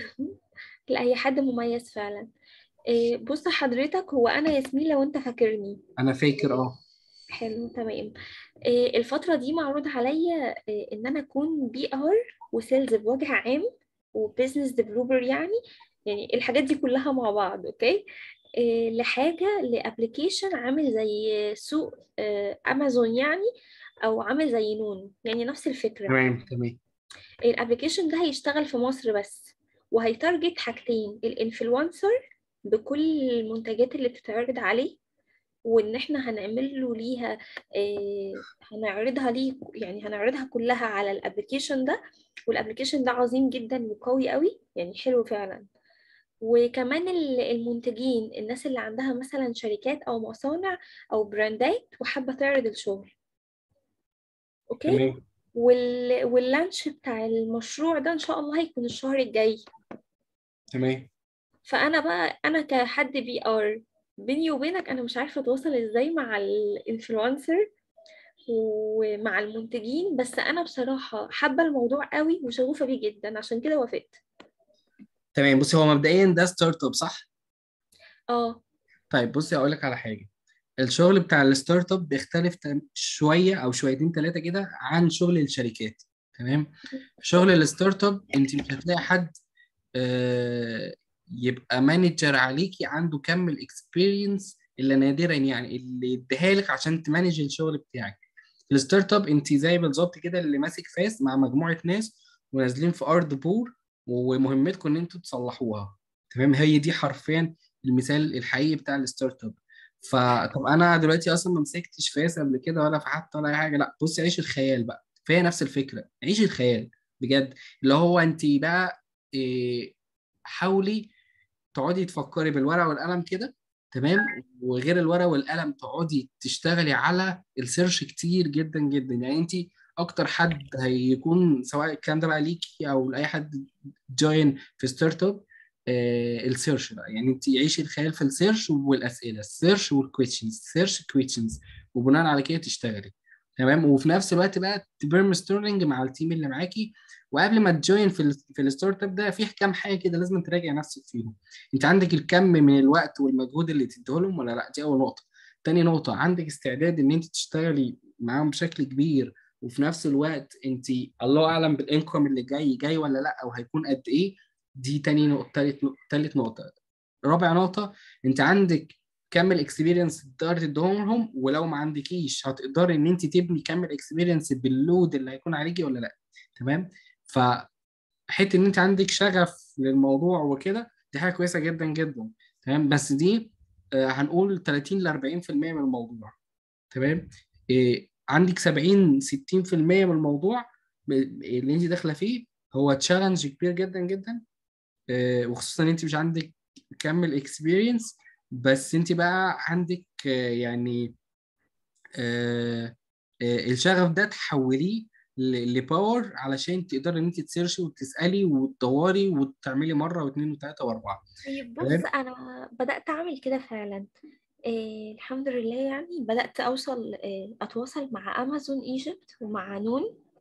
لا هي حد مميز فعلا إيه، بص حضرتك هو انا ياسمين لو انت فاكرني انا فاكر اه حلو تمام إيه، الفترة دي معروض عليا إيه، ان انا اكون بي ار وسيلز بوجه عام وبزنس ديفلوبر يعني يعني الحاجات دي كلها مع بعض اوكي إيه، لحاجة لابلكيشن عامل زي سوق آه، امازون يعني او عامل زي نون يعني نفس الفكرة تمام تمام الابلكيشن ده هيشتغل في مصر بس وهيتارجت حاجتين الانفلونسر بكل المنتجات اللي بتتعرض عليه وان احنا هنعمل له ليها آه هنعرضها ليه يعني هنعرضها كلها على الابلكيشن ده والابلكيشن ده عظيم جدا وقوي قوي يعني حلو فعلا وكمان ال- المنتجين الناس اللي عندها مثلا شركات او مصانع او براندات وحابة تعرض الشغل اوكي تمام وال... واللانش بتاع المشروع ده ان شاء الله هيكون الشهر الجاي تمام فانا بقى انا كحد بي ار بيني وبينك انا مش عارفه اتواصل ازاي مع الانفلونسر ومع المنتجين بس انا بصراحه حابه الموضوع قوي وشغوفه بيه جدا عشان كده وافقت تمام بصي هو مبدئيا ده ستارت اب صح اه طيب بصي اقول لك على حاجه الشغل بتاع الستارت اب بيختلف تم- شويه او شويتين ثلاثه كده عن شغل الشركات تمام شغل الستارت اب انت مش هتلاقي حد آه، يبقى مانجر عليكي عنده كم الاكسبيرينس اللي نادرا يعني اللي يديها لك عشان تمانج الشغل بتاعك الستارت اب انت زي بالظبط كده اللي ماسك فاس مع مجموعه ناس ونازلين في ارض بور ومهمتكم ان انتوا تصلحوها تمام هي دي حرفيا المثال الحقيقي بتاع الستارت اب فطب انا دلوقتي اصلا ما مسكتش فاس قبل كده ولا فحت ولا اي حاجه لا بصي عيش الخيال بقى فهي نفس الفكره عيشي الخيال بجد اللي هو انت بقى إيه، حاولي تقعدي تفكري بالورقه والقلم كده تمام وغير الورقه والقلم تقعدي تشتغلي على السيرش كتير جدا جدا يعني انت اكتر حد هيكون سواء الكلام ده بقى ليكي او لاي حد جوين في ستارت اب آه السيرش بقى يعني انت عيشي الخيال في السيرش والاسئله السيرش والكويشنز سيرش كويشنز وبناء على كده تشتغلي تمام وفي نفس الوقت بقى تبرم ستورنج مع التيم اللي معاكي وقبل ما تجوين في ال في الستارت اب ده في كام حاجه كده لازم تراجع نفسك فيهم انت عندك الكم من الوقت والمجهود اللي تديه لهم ولا لا دي اول نقطه تاني نقطه عندك استعداد ان انت تشتغلي معاهم بشكل كبير وفي نفس الوقت انت الله اعلم بالانكم اللي جاي جاي ولا لا او هيكون قد ايه دي تاني نقطه تالت نقطه تالت نقطه رابع نقطه انت عندك كم الاكسبيرينس تقدر تديهم لهم ولو ما عندكيش هتقدري ان انت تبني كم الاكسبيرينس باللود اللي هيكون عليكي ولا لا تمام فحته ان انت عندك شغف للموضوع وكده دي حاجه كويسه جدا جدا تمام بس دي آه، هنقول 30 ل 40% من الموضوع تمام إيه عندك 70 60% من الموضوع ب- اللي انت داخله فيه هو تشالنج كبير جدا جدا آه، وخصوصا ان انت مش عندك كم اكسبيرينس بس انت بقى عندك آه، يعني آه، آه، الشغف ده تحوليه ل- لباور علشان تقدري ان انت تسيرشي وتسالي وتدوري وتعملي مره واثنين وثلاثه واربعه طيب تمام. بص انا بدأت اعمل كده فعلا إيه الحمد لله يعني بدأت اوصل إيه اتواصل مع امازون ايجيبت ومع نون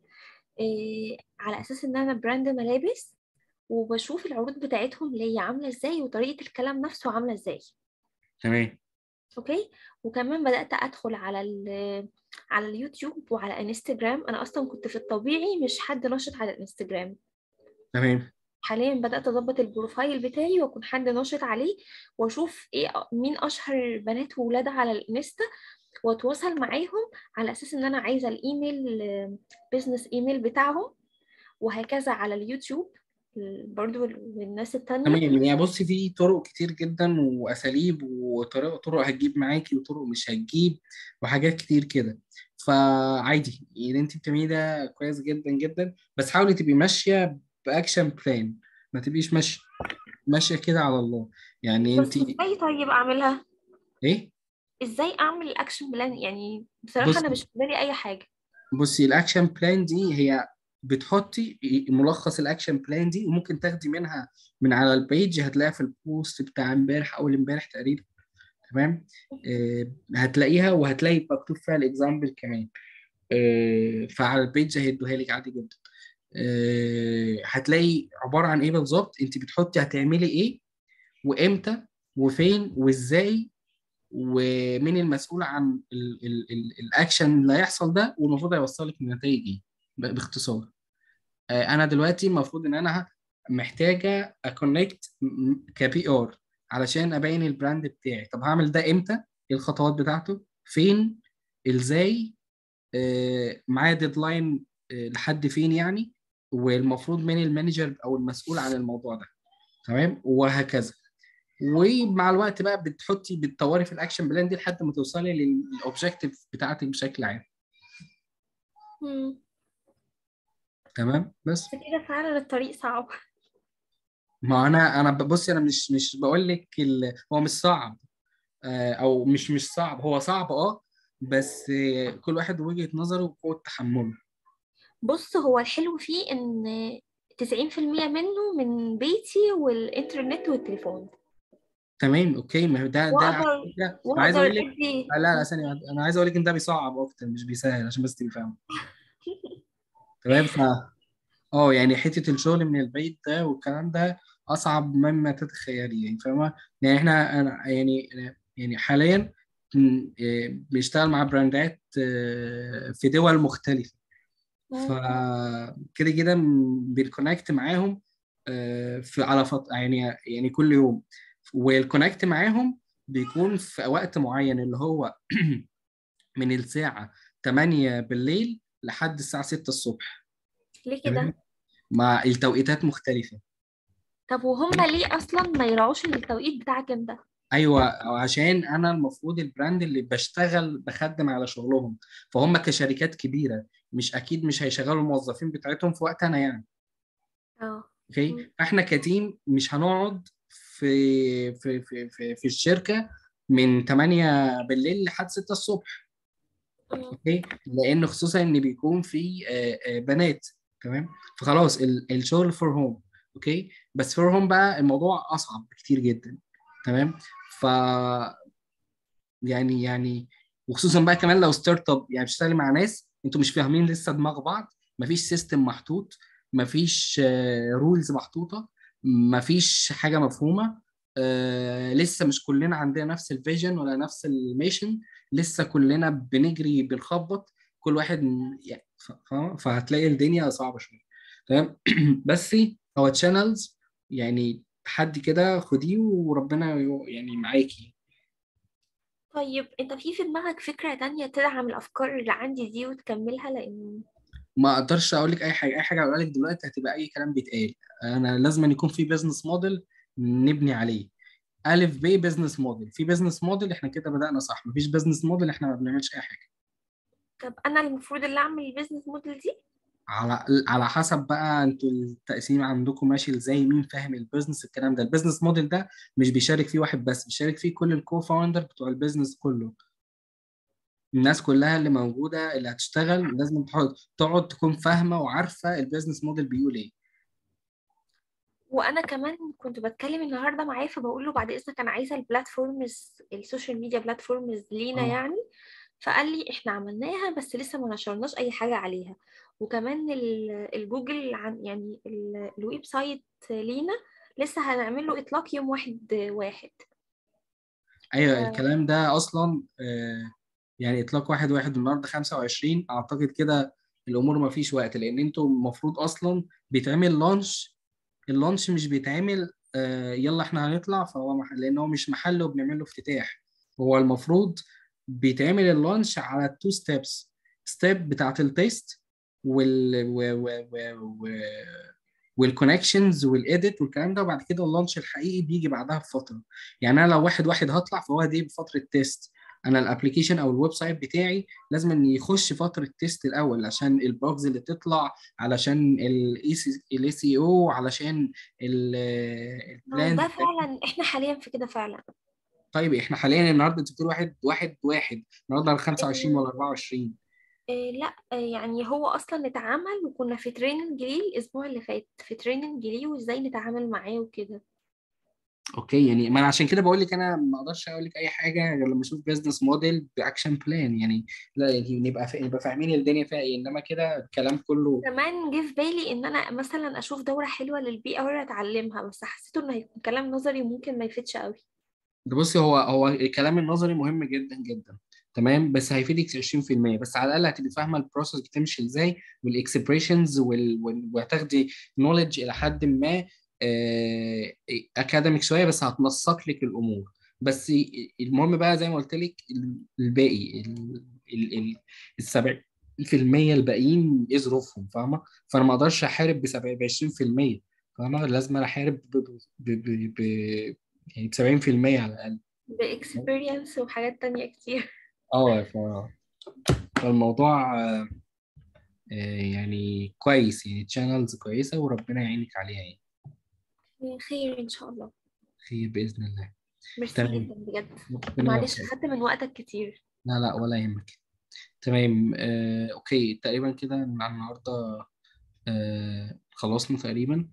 إيه على اساس ان انا براند ملابس وبشوف العروض بتاعتهم اللي هي عاملة ازاي وطريقة الكلام نفسه عاملة ازاي تمام اوكي وكمان بدأت ادخل على ال على اليوتيوب وعلى انستجرام انا اصلا كنت في الطبيعي مش حد ناشط على الانستجرام تمام حاليا بدأت أظبط البروفايل بتاعي وأكون حد ناشط عليه وأشوف إيه مين أشهر بنات وولاد على الانستا وأتواصل معاهم على أساس إن أنا عايزة الإيميل بيزنس إيميل بتاعهم وهكذا على اليوتيوب برضو والناس التانية تمام يعني بصي في طرق كتير جدا واساليب وطرق طرق هتجيب معاكي وطرق مش هتجيب وحاجات كتير كده فعادي اللي انت بتعمليه ده كويس جدا جدا بس حاولي تبقي ماشيه باكشن بلان ما تبقيش ماشيه ماشيه كده على الله يعني بس انت إزاي طيب أعملها؟ ايه إزاي أعمل الأكشن بلان يعني بصراحة أنا بصي مش في بالي أي حاجة بصي الاكشن بلان دي هي بتحطي ملخص الاكشن بلان دي وممكن تاخدي منها من على البيج هتلاقيها في البوست بتاع امبارح اول امبارح تقريبا تمام آه هتلاقيها وهتلاقي مكتوب فيها الاكزامبل كمان آه فعلى البيج هيدوها لك عادي جدا آه هتلاقي عباره عن ايه بالظبط انت بتحطي هتعملي ايه وامتى وفين وازاي ومين المسؤول عن ال ال ال الاكشن اللي هيحصل ده والمفروض هيوصلك لنتائج ايه ب- باختصار آه، انا دلوقتي المفروض ان انا محتاجه اكونكت كبي ار علشان ابين البراند بتاعي طب هعمل ده امتى ايه الخطوات بتاعته فين ازاي آه، معايا ديدلاين آه، لحد فين يعني والمفروض من المانجر او المسؤول عن الموضوع ده تمام وهكذا ومع الوقت بقى بتحطي بتطوري في الاكشن بلان دي لحد ما توصلي للاوبجيكتيف بتاعتك بشكل عام مم. تمام بس بس كده فعلا الطريق صعب ما انا انا بصي انا مش مش بقول لك ال... هو مش صعب آه، او مش مش صعب هو صعب اه بس آه، كل واحد وجهة نظره وقوة تحمله بص هو الحلو فيه إن 90% منه من بيتي والإنترنت والتليفون تمام اوكي ما هو ده ده على وأقدر فكرة انا عايز وأقدر اقول لك أدي لا لا ثانية واحدة. انا عايز اقول لك ان ده بيصعب اكتر مش بيسهل عشان بس تبقي فاهم تمام ف اه يعني حتة الشغل من البيت ده والكلام ده اصعب مما تتخيلي يعني فاهمة يعني احنا انا يعني يعني حاليا م- آه، بنشتغل مع براندات آه، في دول مختلفة فكده كده م- بنكونكت معاهم آه، في على فط... يعني يعني كل يوم والكونكت معاهم بيكون في وقت معين اللي هو من الساعة 8 بالليل لحد الساعة 6 الصبح ليه تمام كده؟ مع التوقيتات مختلفة طب وهم ليه أصلا ما يراعوش التوقيت بتاعك أنت؟ ايوه عشان انا المفروض البراند اللي بشتغل بخدم على شغلهم فهم كشركات كبيره مش اكيد مش هيشغلوا الموظفين بتاعتهم في وقت انا يعني اه اوكي مم. احنا كتيم مش هنقعد في في في في, في الشركه من 8 بالليل لحد 6 الصبح مم. اوكي لان خصوصا ان بيكون في آه، آه، بنات تمام فخلاص ال- الشغل فور هوم اوكي بس فور هوم بقى الموضوع اصعب بكتير جدا تمام ف يعني يعني وخصوصا بقى كمان لو ستارت اب يعني بتشتغلي مع ناس انتوا مش فاهمين لسه دماغ بعض مفيش سيستم محطوط مفيش رولز محطوطه مفيش حاجه مفهومه آه، لسه مش كلنا عندنا نفس الفيجن ولا نفس الميشن لسه كلنا بنجري بنخبط كل واحد م- يعني ف- فاهمة؟ فهتلاقي الدنيا صعبه شويه تمام بس هو تشانلز يعني تحدي كده خديه وربنا يو- يعني معاكي طيب انت في في دماغك فكرة تانية تدعم الأفكار اللي عندي دي وتكملها لأن ما اقدرش اقول لك اي حاجه اي حاجه اقولها لك دلوقتي هتبقى اي كلام بيتقال انا لازم أن يكون في بزنس موديل نبني عليه الف ب بزنس موديل في بزنس موديل احنا كده بدأنا صح مفيش بزنس موديل احنا ما بنعملش اي حاجه طب أنا المفروض اللي أعمل البيزنس موديل دي على على حسب بقى انتوا التقسيم عندكم ماشي ازاي مين فاهم البيزنس الكلام ده البيزنس موديل ده مش بيشارك فيه واحد بس بيشارك فيه كل الكو فاوندر بتوع البيزنس كله الناس كلها اللي موجوده اللي هتشتغل لازم تقعد تقعد تكون فاهمه وعارفه البيزنس موديل بيقول ايه وأنا كمان كنت بتكلم النهاردة معاه فبقول له بعد إذنك أنا عايزة البلاتفورمز السوشيال ميديا بلاتفورمز لينا اه يعني فقال لي إحنا عملناها بس لسه ما نشرناش أي حاجة عليها وكمان ال- الجوجل عن يعني ال- الويب سايت لينا لسه هنعمل له إطلاق يوم واحد واحد ايوه الكلام ده اصلا آه، يعني اطلاق واحد واحد النهارده 25 اعتقد كده الامور ما فيش وقت لان انتوا المفروض اصلا بيتعمل لانش اللانش مش بيتعمل آه، يلا احنا هنطلع فهو محل لان هو مش محل وبنعمل له افتتاح هو المفروض بيتعمل اللانش على التو ستيبس ستيب بتاعت التيست وال و و و و والكونكشنز والايديت والكلام ده وبعد كده اللانش الحقيقي بيجي بعدها بفتره يعني انا لو واحد واحد هطلع فهو دي بفتره تيست انا الابلكيشن او الويب سايت بتاعي لازم ان يخش فتره تيست الاول عشان الباجز اللي تطلع علشان الاي سي او علشان ما هو البلانز ده فعلا إحنا حاليا في كده فعلا طيب احنا حاليا النهارده انت بتقول واحد واحد واحد النهارده 25 ولا 24 إيه لا إيه يعني هو اصلا اتعمل وكنا في تريننج ليه الاسبوع اللي فات في تريننج ليه وازاي نتعامل معاه وكده اوكي يعني ما انا عشان كده بقول لك انا ما اقدرش اقول لك اي حاجه غير لما اشوف بزنس موديل باكشن بلان يعني لا يعني نبقى فا- نبقى فاهمين الدنيا فيها ايه انما كده الكلام كله كمان جه في بالي ان انا مثلا اشوف دورة حلوة للبي ار اتعلمها بس حسيته انه هيكون كلام نظري ممكن ما يفيدش قوي ده بصي هو هو الكلام النظري مهم جدا جدا تمام بس هيفيدك 20% بس على الاقل هتبقي فاهمه البروسيس بتمشي ازاي والاكسبريشنز وهتاخدي نولج الى حد ما اكاديميك شويه بس هتنسق لك الامور بس المهم بقى زي ما قلت لك الباقي ال ال ال السبع في المية الباقيين ايه ظروفهم فاهمة؟ فأنا ما أقدرش أحارب ب 20% فاهمة؟ لازم أنا أحارب ب ب ب ب يعني ب 70% على الأقل باكسبيرينس وحاجات تانية كتير اه ف... فالموضوع آه، آه، يعني كويس يعني تشانلز كويسة وربنا يعينك عليها يعني خير ان شاء الله خير بإذن الله ميرسي تمام جدا بجد ربنا معلش يوفقك خدت من وقتك كتير لا لا ولا يهمك تمام آه، أوكي تقريبا كده عن النهاردة آه، خلصنا تقريبا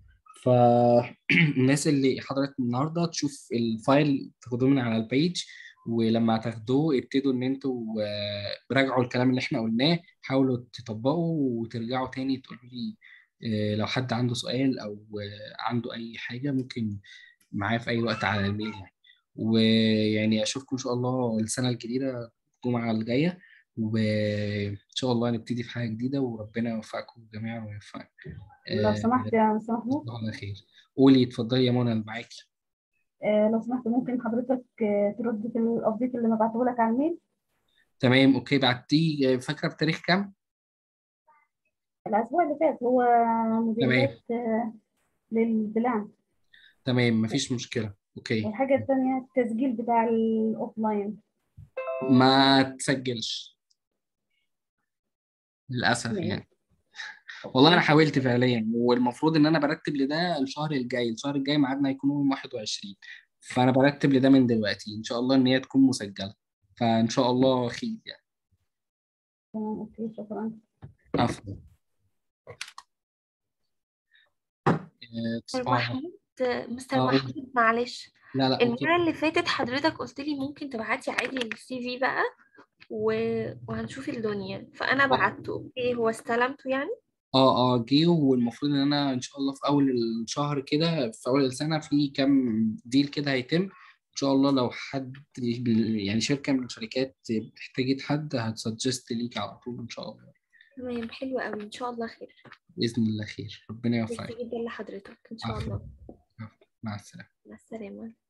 فالناس اللي حضرت النهارده تشوف الفايل تاخدوه من على البيج ولما تاخدوه ابتدوا ان انتوا آه، راجعوا الكلام اللي احنا قلناه حاولوا تطبقوا وترجعوا تاني تقولوا لي آه، لو حد عنده سؤال او آه، عنده اي حاجه ممكن معايا في اي وقت على الميل يعني ويعني اشوفكم ان شاء الله السنه الجديده الجمعه الجايه وان شاء الله نبتدي في حاجه جديده وربنا يوفقكم جميعا ويوفقنا لو آه، سمحت يا مستر محمود تصبحوا على خير قولي اتفضلي يا منى اللي معاكي آه، لو سمحت ممكن حضرتك آه، ترد في الابديت اللي انا بعته لك على الميل تمام اوكي بعتيه فاكره بتاريخ كام الاسبوع اللي فات هو تمام موديلات آه، للبلان تمام مفيش مشكله اوكي والحاجة التانية التسجيل بتاع الأوفلاين ما تسجلش للاسف ماشي. يعني والله انا حاولت فعليا والمفروض ان انا برتب لده الشهر الجاي الشهر الجاي ميعادنا هيكون يوم 21 فانا برتب لده من دلوقتي ان شاء الله ان هي تكون مسجله فان شاء الله خير يعني تمام أوكي شكرا عفوا آه، مستر تصبحوا على- محمود مستر آه، قولي. محمود معلش لا لا اوكي المرة اللي فاتت حضرتك قلت لي ممكن تبعتي عادي السي في بقى و... وهنشوف الدنيا فأنا بعته اوكي هو استلمته يعني اه اه جه والمفروض ان انا ان شاء الله في اول الشهر كده في اول السنه في كام ديل كده هيتم ان شاء الله لو حد يعني شركه من الشركات احتاجت حد هتسجست ليك على طول ان شاء الله تمام حلو قوي إن شاء الله خير باذن الله خير ربنا ميرسي يوفقك جدا لحضرتك إن شاء عفوا الله عفوا. مع السلامه مع السلامة